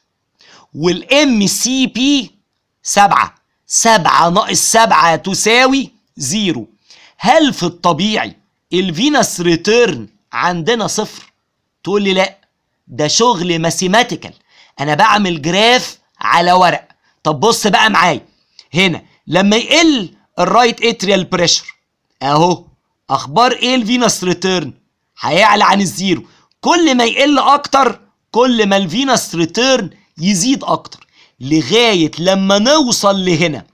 والام سي بي سبعة سبعة ناقص سبعة تساوي زيرو هل في الطبيعي الفينس ريتيرن عندنا صفر تقول لي لا ده شغل ماثيماتيكال انا بعمل جراف على ورق طب بص بقى معايا هنا لما يقل الرايت اتريال بريشر اهو اخبار ايه الفينس ريتيرن هيعلى عن الزيرو كل ما يقل اكتر كل ما الفينس ريتيرن يزيد اكتر لغايه لما نوصل لهنا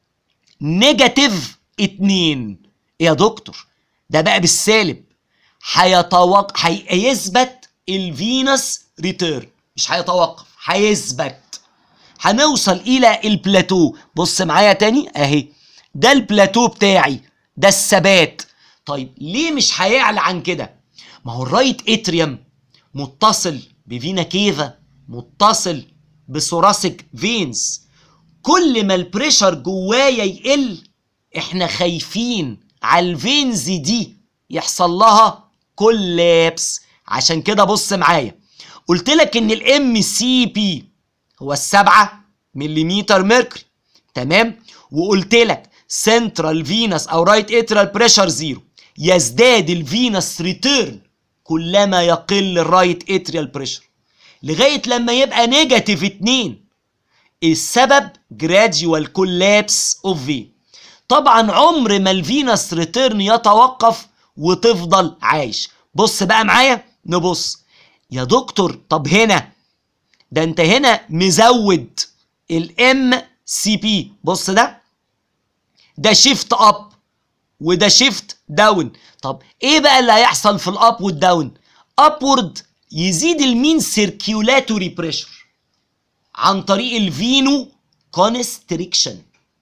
نيجاتيف اتنين يا دكتور ده بقى بالسالب هيتوقف هيثبت الفينس ريتيرن مش هيتوقف هيثبت هنوصل الى البلاتو بص معايا تاني اهي ده البلاتو بتاعي ده الثبات طيب ليه مش هيعلى عن كده ما هو الرايت اتريوم متصل بفينا كيفا متصل بثوراسيك فينز كل ما البريشر جوايا يقل احنا خايفين على الفينز دي يحصل لها كولابس عشان كده بص معايا قلت لك ان الام سي بي هو السبعة مليمتر ميركوري تمام وقلت لك سنترال فينس او رايت اترال بريشر زيرو يزداد الفينس ريتيرن كلما يقل الرايت اتريال بريشر لغايه لما يبقى نيجاتيف 2 السبب جراديوال كولابس اوف في طبعا عمر ما الفينس ريتيرن يتوقف وتفضل عايش بص بقى معايا نبص يا دكتور طب هنا ده انت هنا مزود الام سي بي بص ده ده شيفت اب وده شيفت داون طب ايه بقى اللي هيحصل في الاب والداون ابورد يزيد المين سيركيولاتوري بريشر عن طريق الفينو كونستريكشن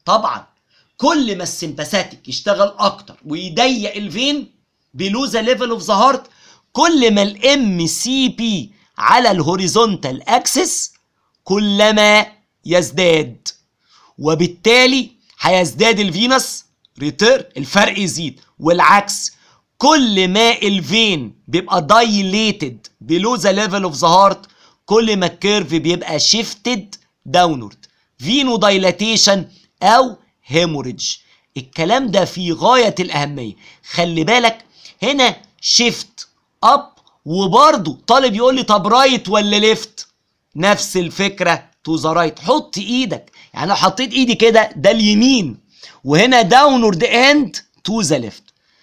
طبعا كل ما السمباثيك يشتغل اكتر ويضيق الفين بلو ذا ليفل اوف ذا هارت كل ما الام سي بي على الهوريزونتال اكسس كلما يزداد وبالتالي هيزداد الفينس ريتير الفرق يزيد والعكس كل ما الفين بيبقى دايليتد بلو ذا ليفل اوف ذا هارت كل ما الكيرف بيبقى شيفتد داونورد فينو دايلاتيشن او هيموريدج الكلام ده في غاية الأهمية خلي بالك هنا شيفت اب وبرضه طالب يقول لي طب رايت ولا ليفت نفس الفكرة تو ذا رايت حط ايدك يعني لو حطيت ايدي كده ده اليمين وهنا داونورد اند تو ذا ليفت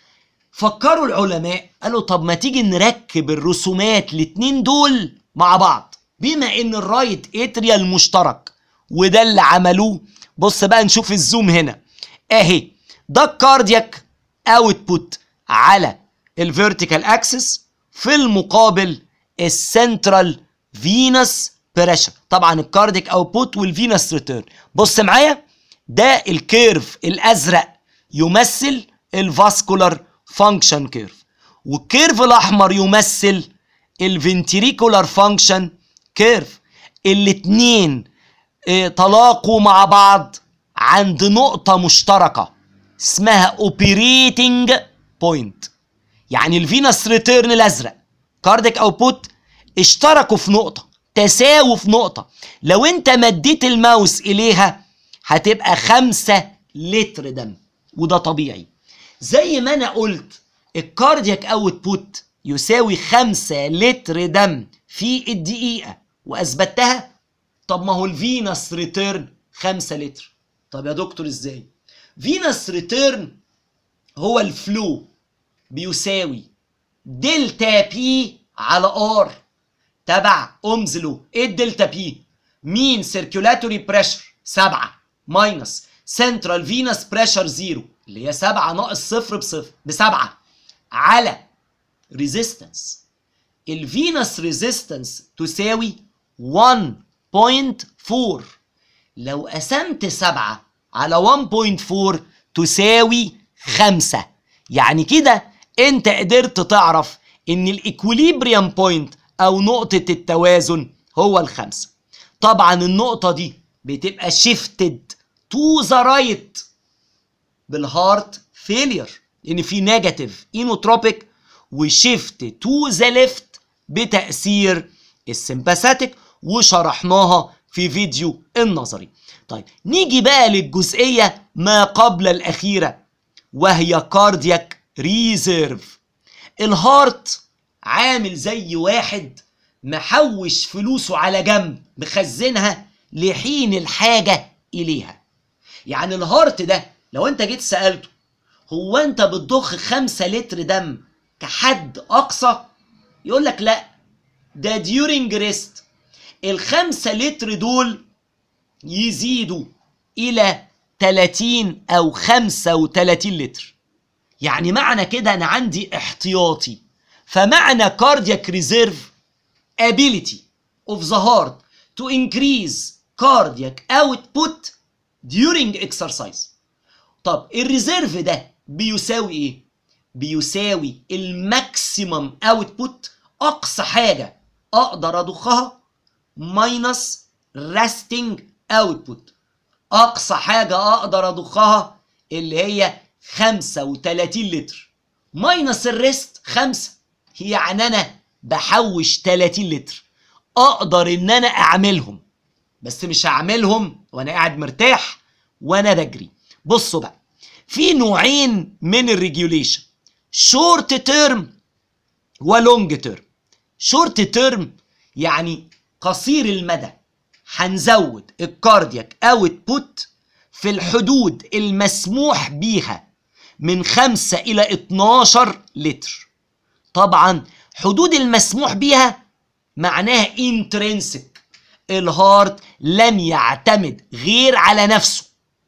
فكروا العلماء قالوا طب ما تيجي نركب الرسومات الاتنين دول مع بعض بما ان الرايت اتريال مشترك وده اللي عملوه بص بقى نشوف الزوم هنا اهي ده الكاردياك اوتبوت على الفيرتيكال اكسس في المقابل السنترال فينس بريشر طبعا الكاردياك اوتبوت والفينس ريتيرن بص معايا ده الكيرف الازرق يمثل الفاسكولار فانكشن كيرف والكيرف الاحمر يمثل الفنتريكولار فانكشن كيرف الاتنين اه تلاقوا مع بعض عند نقطة مشتركة اسمها اوبريتنج بوينت يعني الفينس ريتيرن الازرق كارديك اوتبوت اشتركوا في نقطة تساووا في نقطة لو انت مديت الماوس اليها هتبقى خمسة لتر دم وده طبيعي زي ما انا قلت الكاردياك اوتبوت يساوي خمسة لتر دم في الدقيقة واثبتها طب ما هو الفينس ريتيرن خمسة لتر طب يا دكتور ازاي فينس ريتيرن هو الفلو بيساوي دلتا بي على ار تبع اومز لو ايه الدلتا بي مين سيركيولاتوري بريشر سبعة ماينس سنترال فينس بريشر زيرو اللي هي سبعة ناقص صفر بصفر بسبعة على ريزيستنس الفينس ريزيستنس تساوي 1.4 لو قسمت سبعة على 1.4 تساوي خمسة يعني كده انت قدرت تعرف ان الايكوليبريم بوينت او نقطة التوازن هو الخمسة طبعا النقطة دي بتبقى شيفتد تو ذا رايت بالهارت فيلير لان في نيجاتيف اينوتروبيك وشيفت تو ذا ليفت بتأثير السمباثيك وشرحناها في فيديو النظري طيب نيجي بقى للجزئية ما قبل الأخيرة وهي كاردياك ريزيرف الهارت عامل زي واحد محوش فلوسه على جنب مخزنها لحين الحاجة إليها يعني الهارت ده لو انت جيت سألته هو انت بتضخ خمسة لتر دم كحد أقصى يقول لك لا ده ديورنج ريست الخمسة لتر دول يزيدوا إلى 30 أو 35 لتر يعني معنى كده أنا عندي احتياطي فمعنى cardiac reserve ability of the heart to increase cardiac output during exercise طب الريزيرف ده بيساوي ايه بيساوي الماكسيمم اوتبوت اقصى حاجه اقدر اضخها ماينس ريستنج اوتبوت اقصى حاجه اقدر اضخها اللي هي 35 لتر ماينس الريست 5 يعني انا بحوش 30 لتر اقدر ان انا اعملهم بس مش هعملهم وانا قاعد مرتاح وانا بجري بصوا بقى في نوعين من الريجوليشن شورت تيرم ولونج تيرم شورت تيرم يعني قصير المدى هنزود الكاردياك اوتبوت في الحدود المسموح بيها من 5 الى 12 لتر طبعا حدود المسموح بيها معناها انترنسك الهارت لن يعتمد غير على نفسه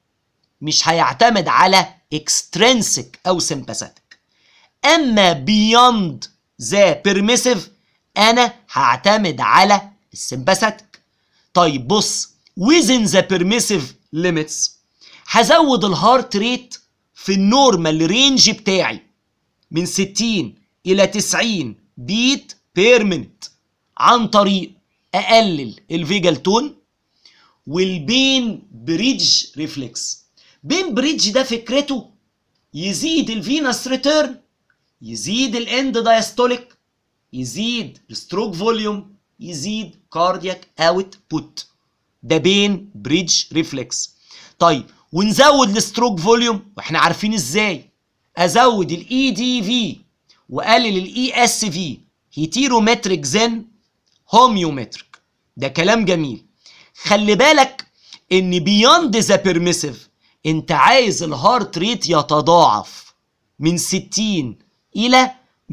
مش هيعتمد على اكسترنسك او سمباثيك اما بيوند ذا بيرميسيف انا هعتمد على السمباثيك طيب بص within the permissive limits هزود الهارت ريت في النورمال رينج بتاعي من 60 الى 90 بيت بير مينت عن طريق اقلل الفيجال تون والبين بريدج ريفلكس بين بريدج ده فكرته يزيد الفينس ريتيرن يزيد الاند دايستوليك يزيد الستروك فوليوم يزيد كاردياك اوت بوت ده بين بريدج ريفلكس طيب ونزود الستروك فوليوم واحنا عارفين ازاي ازود الاي دي في واقلل الاي اس في هيتيرومتريك زن هوميومتريك ده كلام جميل خلي بالك ان بيوند ذا بيرميسيف انت عايز الهارت ريت يتضاعف من 60 الى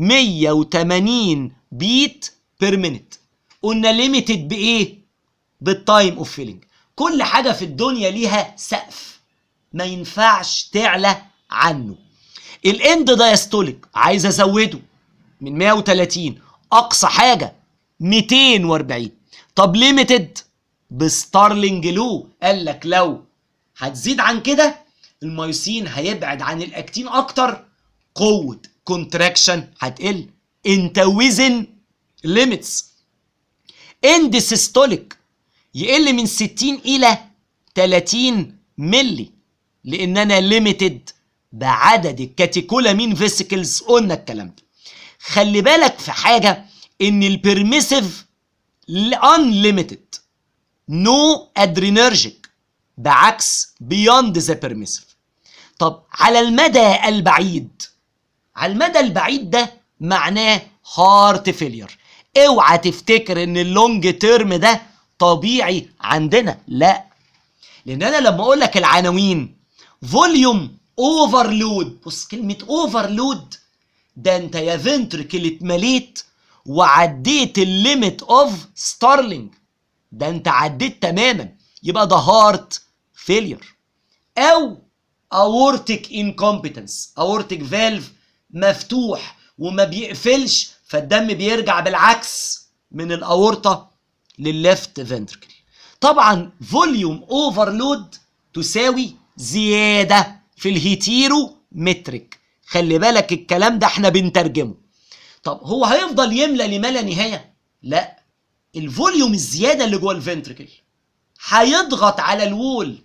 180 بيت بير مينت قلنا ليميتد بايه بالتايم اوف فيلينج كل حاجه في الدنيا ليها سقف ما ينفعش تعلى عنه الاند دايستوليك عايز ازوده من 130 اقصى حاجه 240 طب ليميتد بستارلينج لو قال لك لو هتزيد عن كده الميوسين هيبعد عن الاكتين اكتر قوه كونتراكشن هتقل انت وزن ليميتس اند سيستوليك يقل من 60 الى 30 ملي لان انا ليميتد بعدد الكاتيكولامين فيسيكلز قلنا الكلام ده خلي بالك في حاجه ان البرميسيف unlimited نو ادرينرجيك بعكس بيوند ذا بيرميسيف طب على المدى البعيد على المدى البعيد ده معناه هارت فيلير اوعى تفتكر ان اللونج تيرم ده طبيعي عندنا لا لان انا لما اقول لك العناوين فوليوم اوفرلود بص كلمه اوفرلود ده انت يا فنتركل اتمليت وعديت الليميت اوف ستارلينج ده انت عديت تماما يبقى ده هارت فيلير او اورتيك انكومبتنس اورتيك فالف مفتوح وما بيقفلش فالدم بيرجع بالعكس من الاورطه للليفت فنتركل طبعا فوليوم اوفرلود تساوي زياده في الهيتيرو مترك خلي بالك الكلام ده احنا بنترجمه طب هو هيفضل يملى لما لا نهايه لا الفوليوم الزياده اللي جوه الفنتركل هيضغط على الوول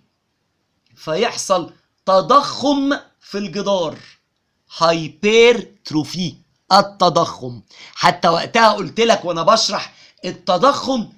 فيحصل تضخم في الجدار هايبرتروفي التضخم حتى وقتها قلت لك وانا بشرح التضخم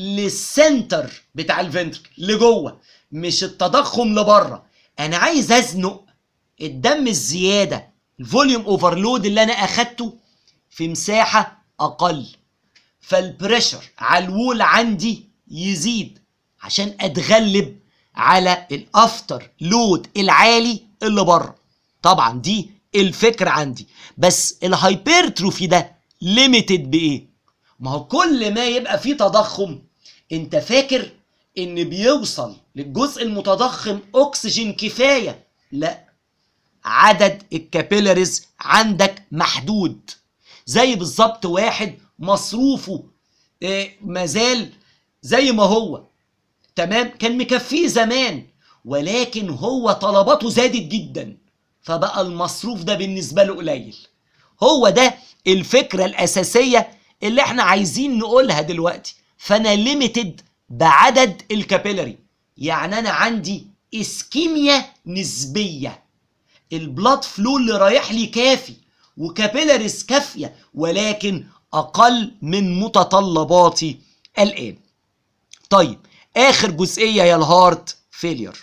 للسنتر بتاع الفنتركل لجوه مش التضخم لبره انا عايز ازنق الدم الزياده الفوليوم اوفرلود اللي انا اخدته في مساحه اقل فالبريشر على الوول عندي يزيد عشان اتغلب على الافتر لود العالي اللي بره طبعا دي الفكره عندي بس الهايبرتروفي ده ليميتد بايه ما هو كل ما يبقى فيه تضخم انت فاكر ان بيوصل للجزء المتضخم اكسجين كفايه لا عدد الكابيلاريز عندك محدود زي بالظبط واحد مصروفه آه، مازال زي ما هو تمام كان مكفيه زمان ولكن هو طلباته زادت جدا فبقى المصروف ده بالنسبه له قليل هو ده الفكره الاساسيه اللي احنا عايزين نقولها دلوقتي فانا ليميتد بعدد الكابيلاري يعني انا عندي اسكيميا نسبيه البلاد فلو اللي رايح لي كافي وكابيلاريز كافيه ولكن اقل من متطلباتي الان طيب اخر جزئيه يا الهارت فيلير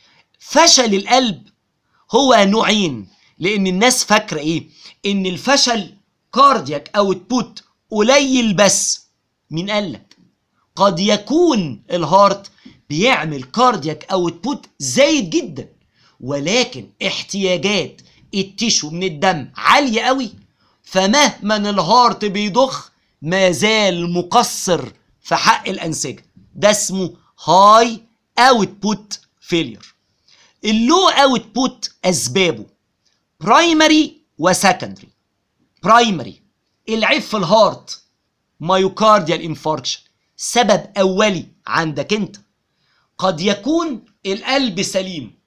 فشل القلب هو نوعين لان الناس فاكره ايه ان الفشل كاردياك اوتبوت قليل بس مين قالك قد يكون الهارت بيعمل كاردياك اوتبوت زايد جدا ولكن احتياجات التيشو من الدم عالية قوي فمهما الهارت بيضخ ما زال مقصر في حق الأنسجة ده اسمه هاي اوتبوت فيلير اللو اوتبوت أسبابه برايمري وسكندري برايمري العيب في الهارت مايوكارديال انفاركشن سبب أولي عندك أنت قد يكون القلب سليم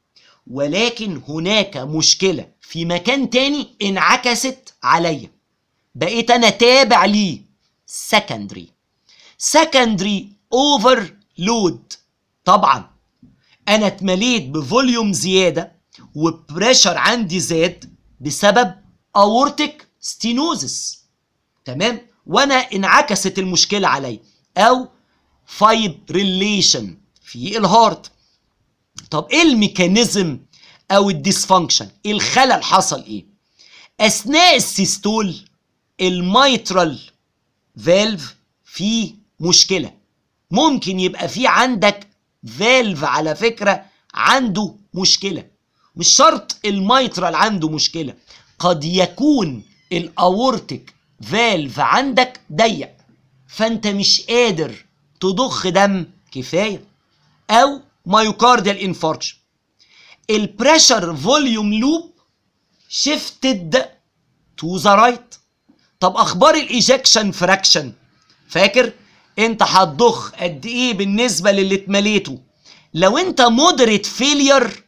ولكن هناك مشكلة في مكان تاني انعكست عليا بقيت انا تابع ليه secondary secondary overload طبعا انا اتمليت بفوليوم زياده وبريشر عندي زاد بسبب اورتيك ستينوزس تمام وانا انعكست المشكله عليا او فايبريليشن في الهارت طب ايه الميكانيزم او الديسفانكشن الخلل حصل ايه اثناء السيستول الميترال فالف فيه مشكله ممكن يبقى في عندك فالف على فكره عنده مشكله مش شرط الميترال عنده مشكله قد يكون الاورتيك فالف عندك ضيق فانت مش قادر تضخ دم كفايه او مايوكارديال انفاركشن البريشر فوليوم لوب شيفتد تو ذا رايت طب اخبار الايجكشن فراكشن فاكر انت هتضخ قد ايه بالنسبه للي اتمليته لو انت مودريت فيلير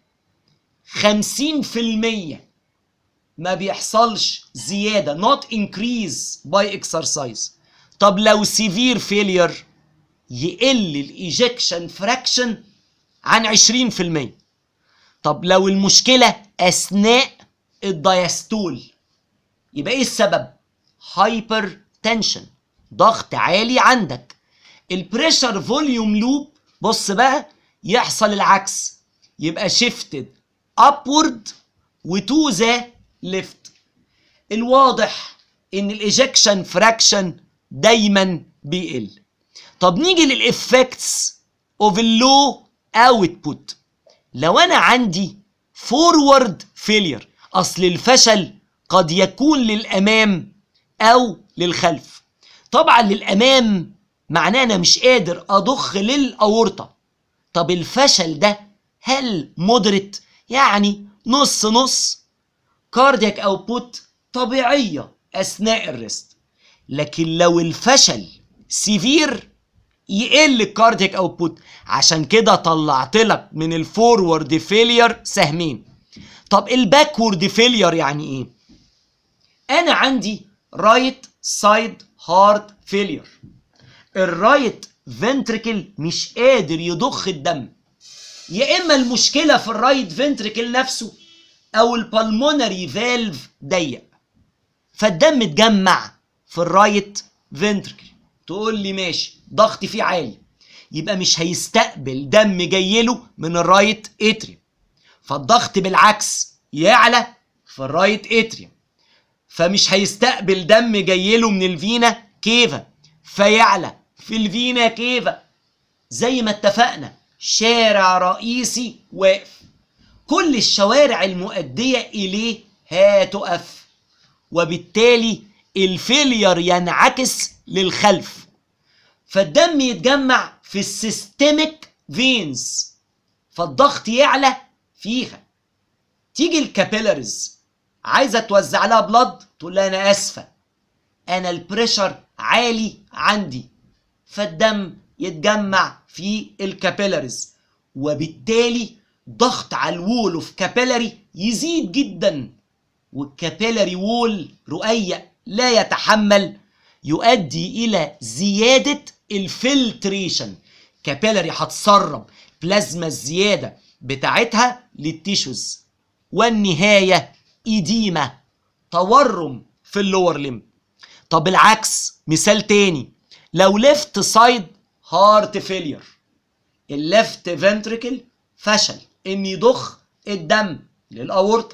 50% ما بيحصلش زياده not increase by exercise طب لو سيفير فيلير يقل الايجكشن فراكشن عن 20% طب لو المشكله اثناء الدايستول يبقى ايه السبب هايبر تنشن ضغط عالي عندك البريشر فوليوم لوب بص بقى يحصل العكس يبقى شيفتد upward وتو ذا ليفت الواضح ان الايجكشن فراكشن دايما بيقل طب نيجي للافكتس اوف اللو اوتبوت لو انا عندي فورورد فيلير اصل الفشل قد يكون للامام او للخلف طبعا للامام معناه انا مش قادر اضخ للاورطه طب الفشل ده هل مودريت يعني نص نص كاردياك اوتبوت طبيعيه اثناء الريست لكن لو الفشل سيفير يقل الكاردياك اوتبوت عشان كده طلعت لك من الفورورد فيلير سهمين طب الباكورد فيلير يعني ايه انا عندي رايت سايد هارت فيلير الرايت فنتريكل مش قادر يضخ الدم يا اما المشكله في الرايت فنتريكل نفسه او البلمونري فالف ضيق فالدم اتجمع في الرايت فنتريكل تقول لي ماشي ضغطي فيه عالي يبقى مش هيستقبل دم جايله من الرايت اتريوم فالضغط بالعكس يعلى في الرايت اتريوم فمش هيستقبل دم جايله من الفينا كيفا فيعلى في الفينا كيفا زي ما اتفقنا شارع رئيسي واقف كل الشوارع المؤدية إليه هتقف وبالتالي الفيلير ينعكس للخلف فالدم يتجمع في السيستميك فينز فالضغط يعلى فيها تيجي الكابيلاريز عايزه توزع لها بلد تقول لها انا اسفه انا البريشر عالي عندي فالدم يتجمع في الكابيلاريز وبالتالي ضغط على الوول اوف كابيلاري يزيد جدا والكابيلاري وول رقيق لا يتحمل يؤدي الى زياده الفلتريشن كابيلاري هتسرب بلازما الزياده بتاعتها للتيشوز والنهايه ايديما تورم في اللور ليم طب العكس مثال تاني لو ليفت سايد هارت فيلير الليفت فنتريكل فشل ان يضخ الدم للاورطه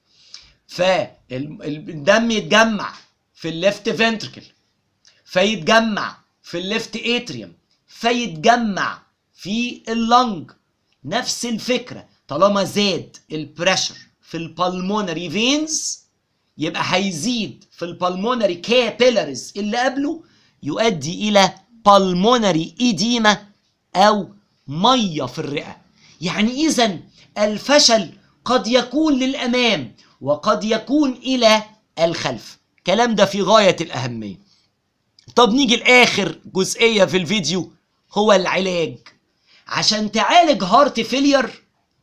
فالدم يتجمع في الليفت فنتريكل فيتجمع في الليفت اتريوم فيتجمع في اللنج نفس الفكره طالما زاد البريشر في البلمونري فينز يبقى هيزيد في البلمونري كابيلاريز اللي قبله يؤدي الى بالمونري ايديما او ميه في الرئه يعني اذا الفشل قد يكون للامام وقد يكون الى الخلف الكلام ده في غايه الاهميه طب نيجي لاخر جزئيه في الفيديو هو العلاج عشان تعالج هارت فيلير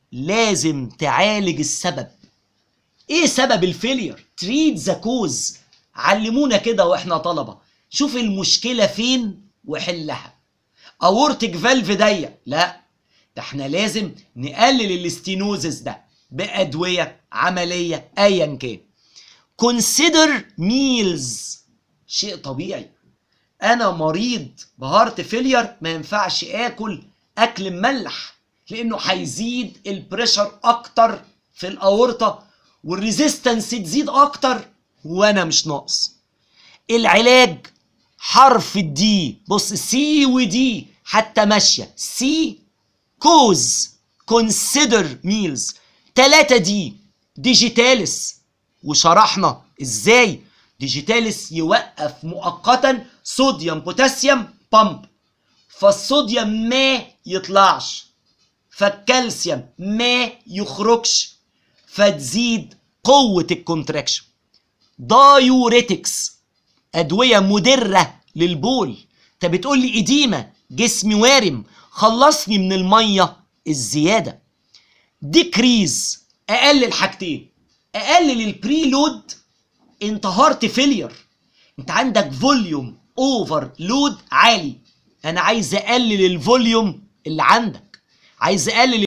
لازم تعالج السبب ايه سبب الفيلير تريد ذا كوز علمونا كده واحنا طلبه شوف المشكله فين وحلها اورتك فالف ضيق لا ده احنا لازم نقلل الاستينوزس ده بادويه عمليه ايا كان كونسيدر ميلز شيء طبيعي انا مريض بهارت فيلير ما ينفعش اكل اكل مملح لانه هيزيد البريشر اكتر في الاورطه والريزيستنس تزيد اكتر وانا مش ناقص العلاج حرف الدي بص سي ودي حتى ماشيه سي كوز كونسيدر ميلز 3 دي ديجيتالس وشرحنا ازاي ديجيتالس يوقف مؤقتا صوديوم بوتاسيوم بامب فالصوديوم ما يطلعش فالكالسيوم ما يخرجش فتزيد قوة الكونتراكشن دايوريتكس أدوية مدرة للبول انت بتقول لي إديمة جسمي وارم خلصني من المية الزيادة ديكريز أقلل حاجتين أقلل البريلود انت هارت فيلير انت عندك فوليوم اوفر لود عالي انا عايز اقلل الفوليوم اللي عندك عايز اقلل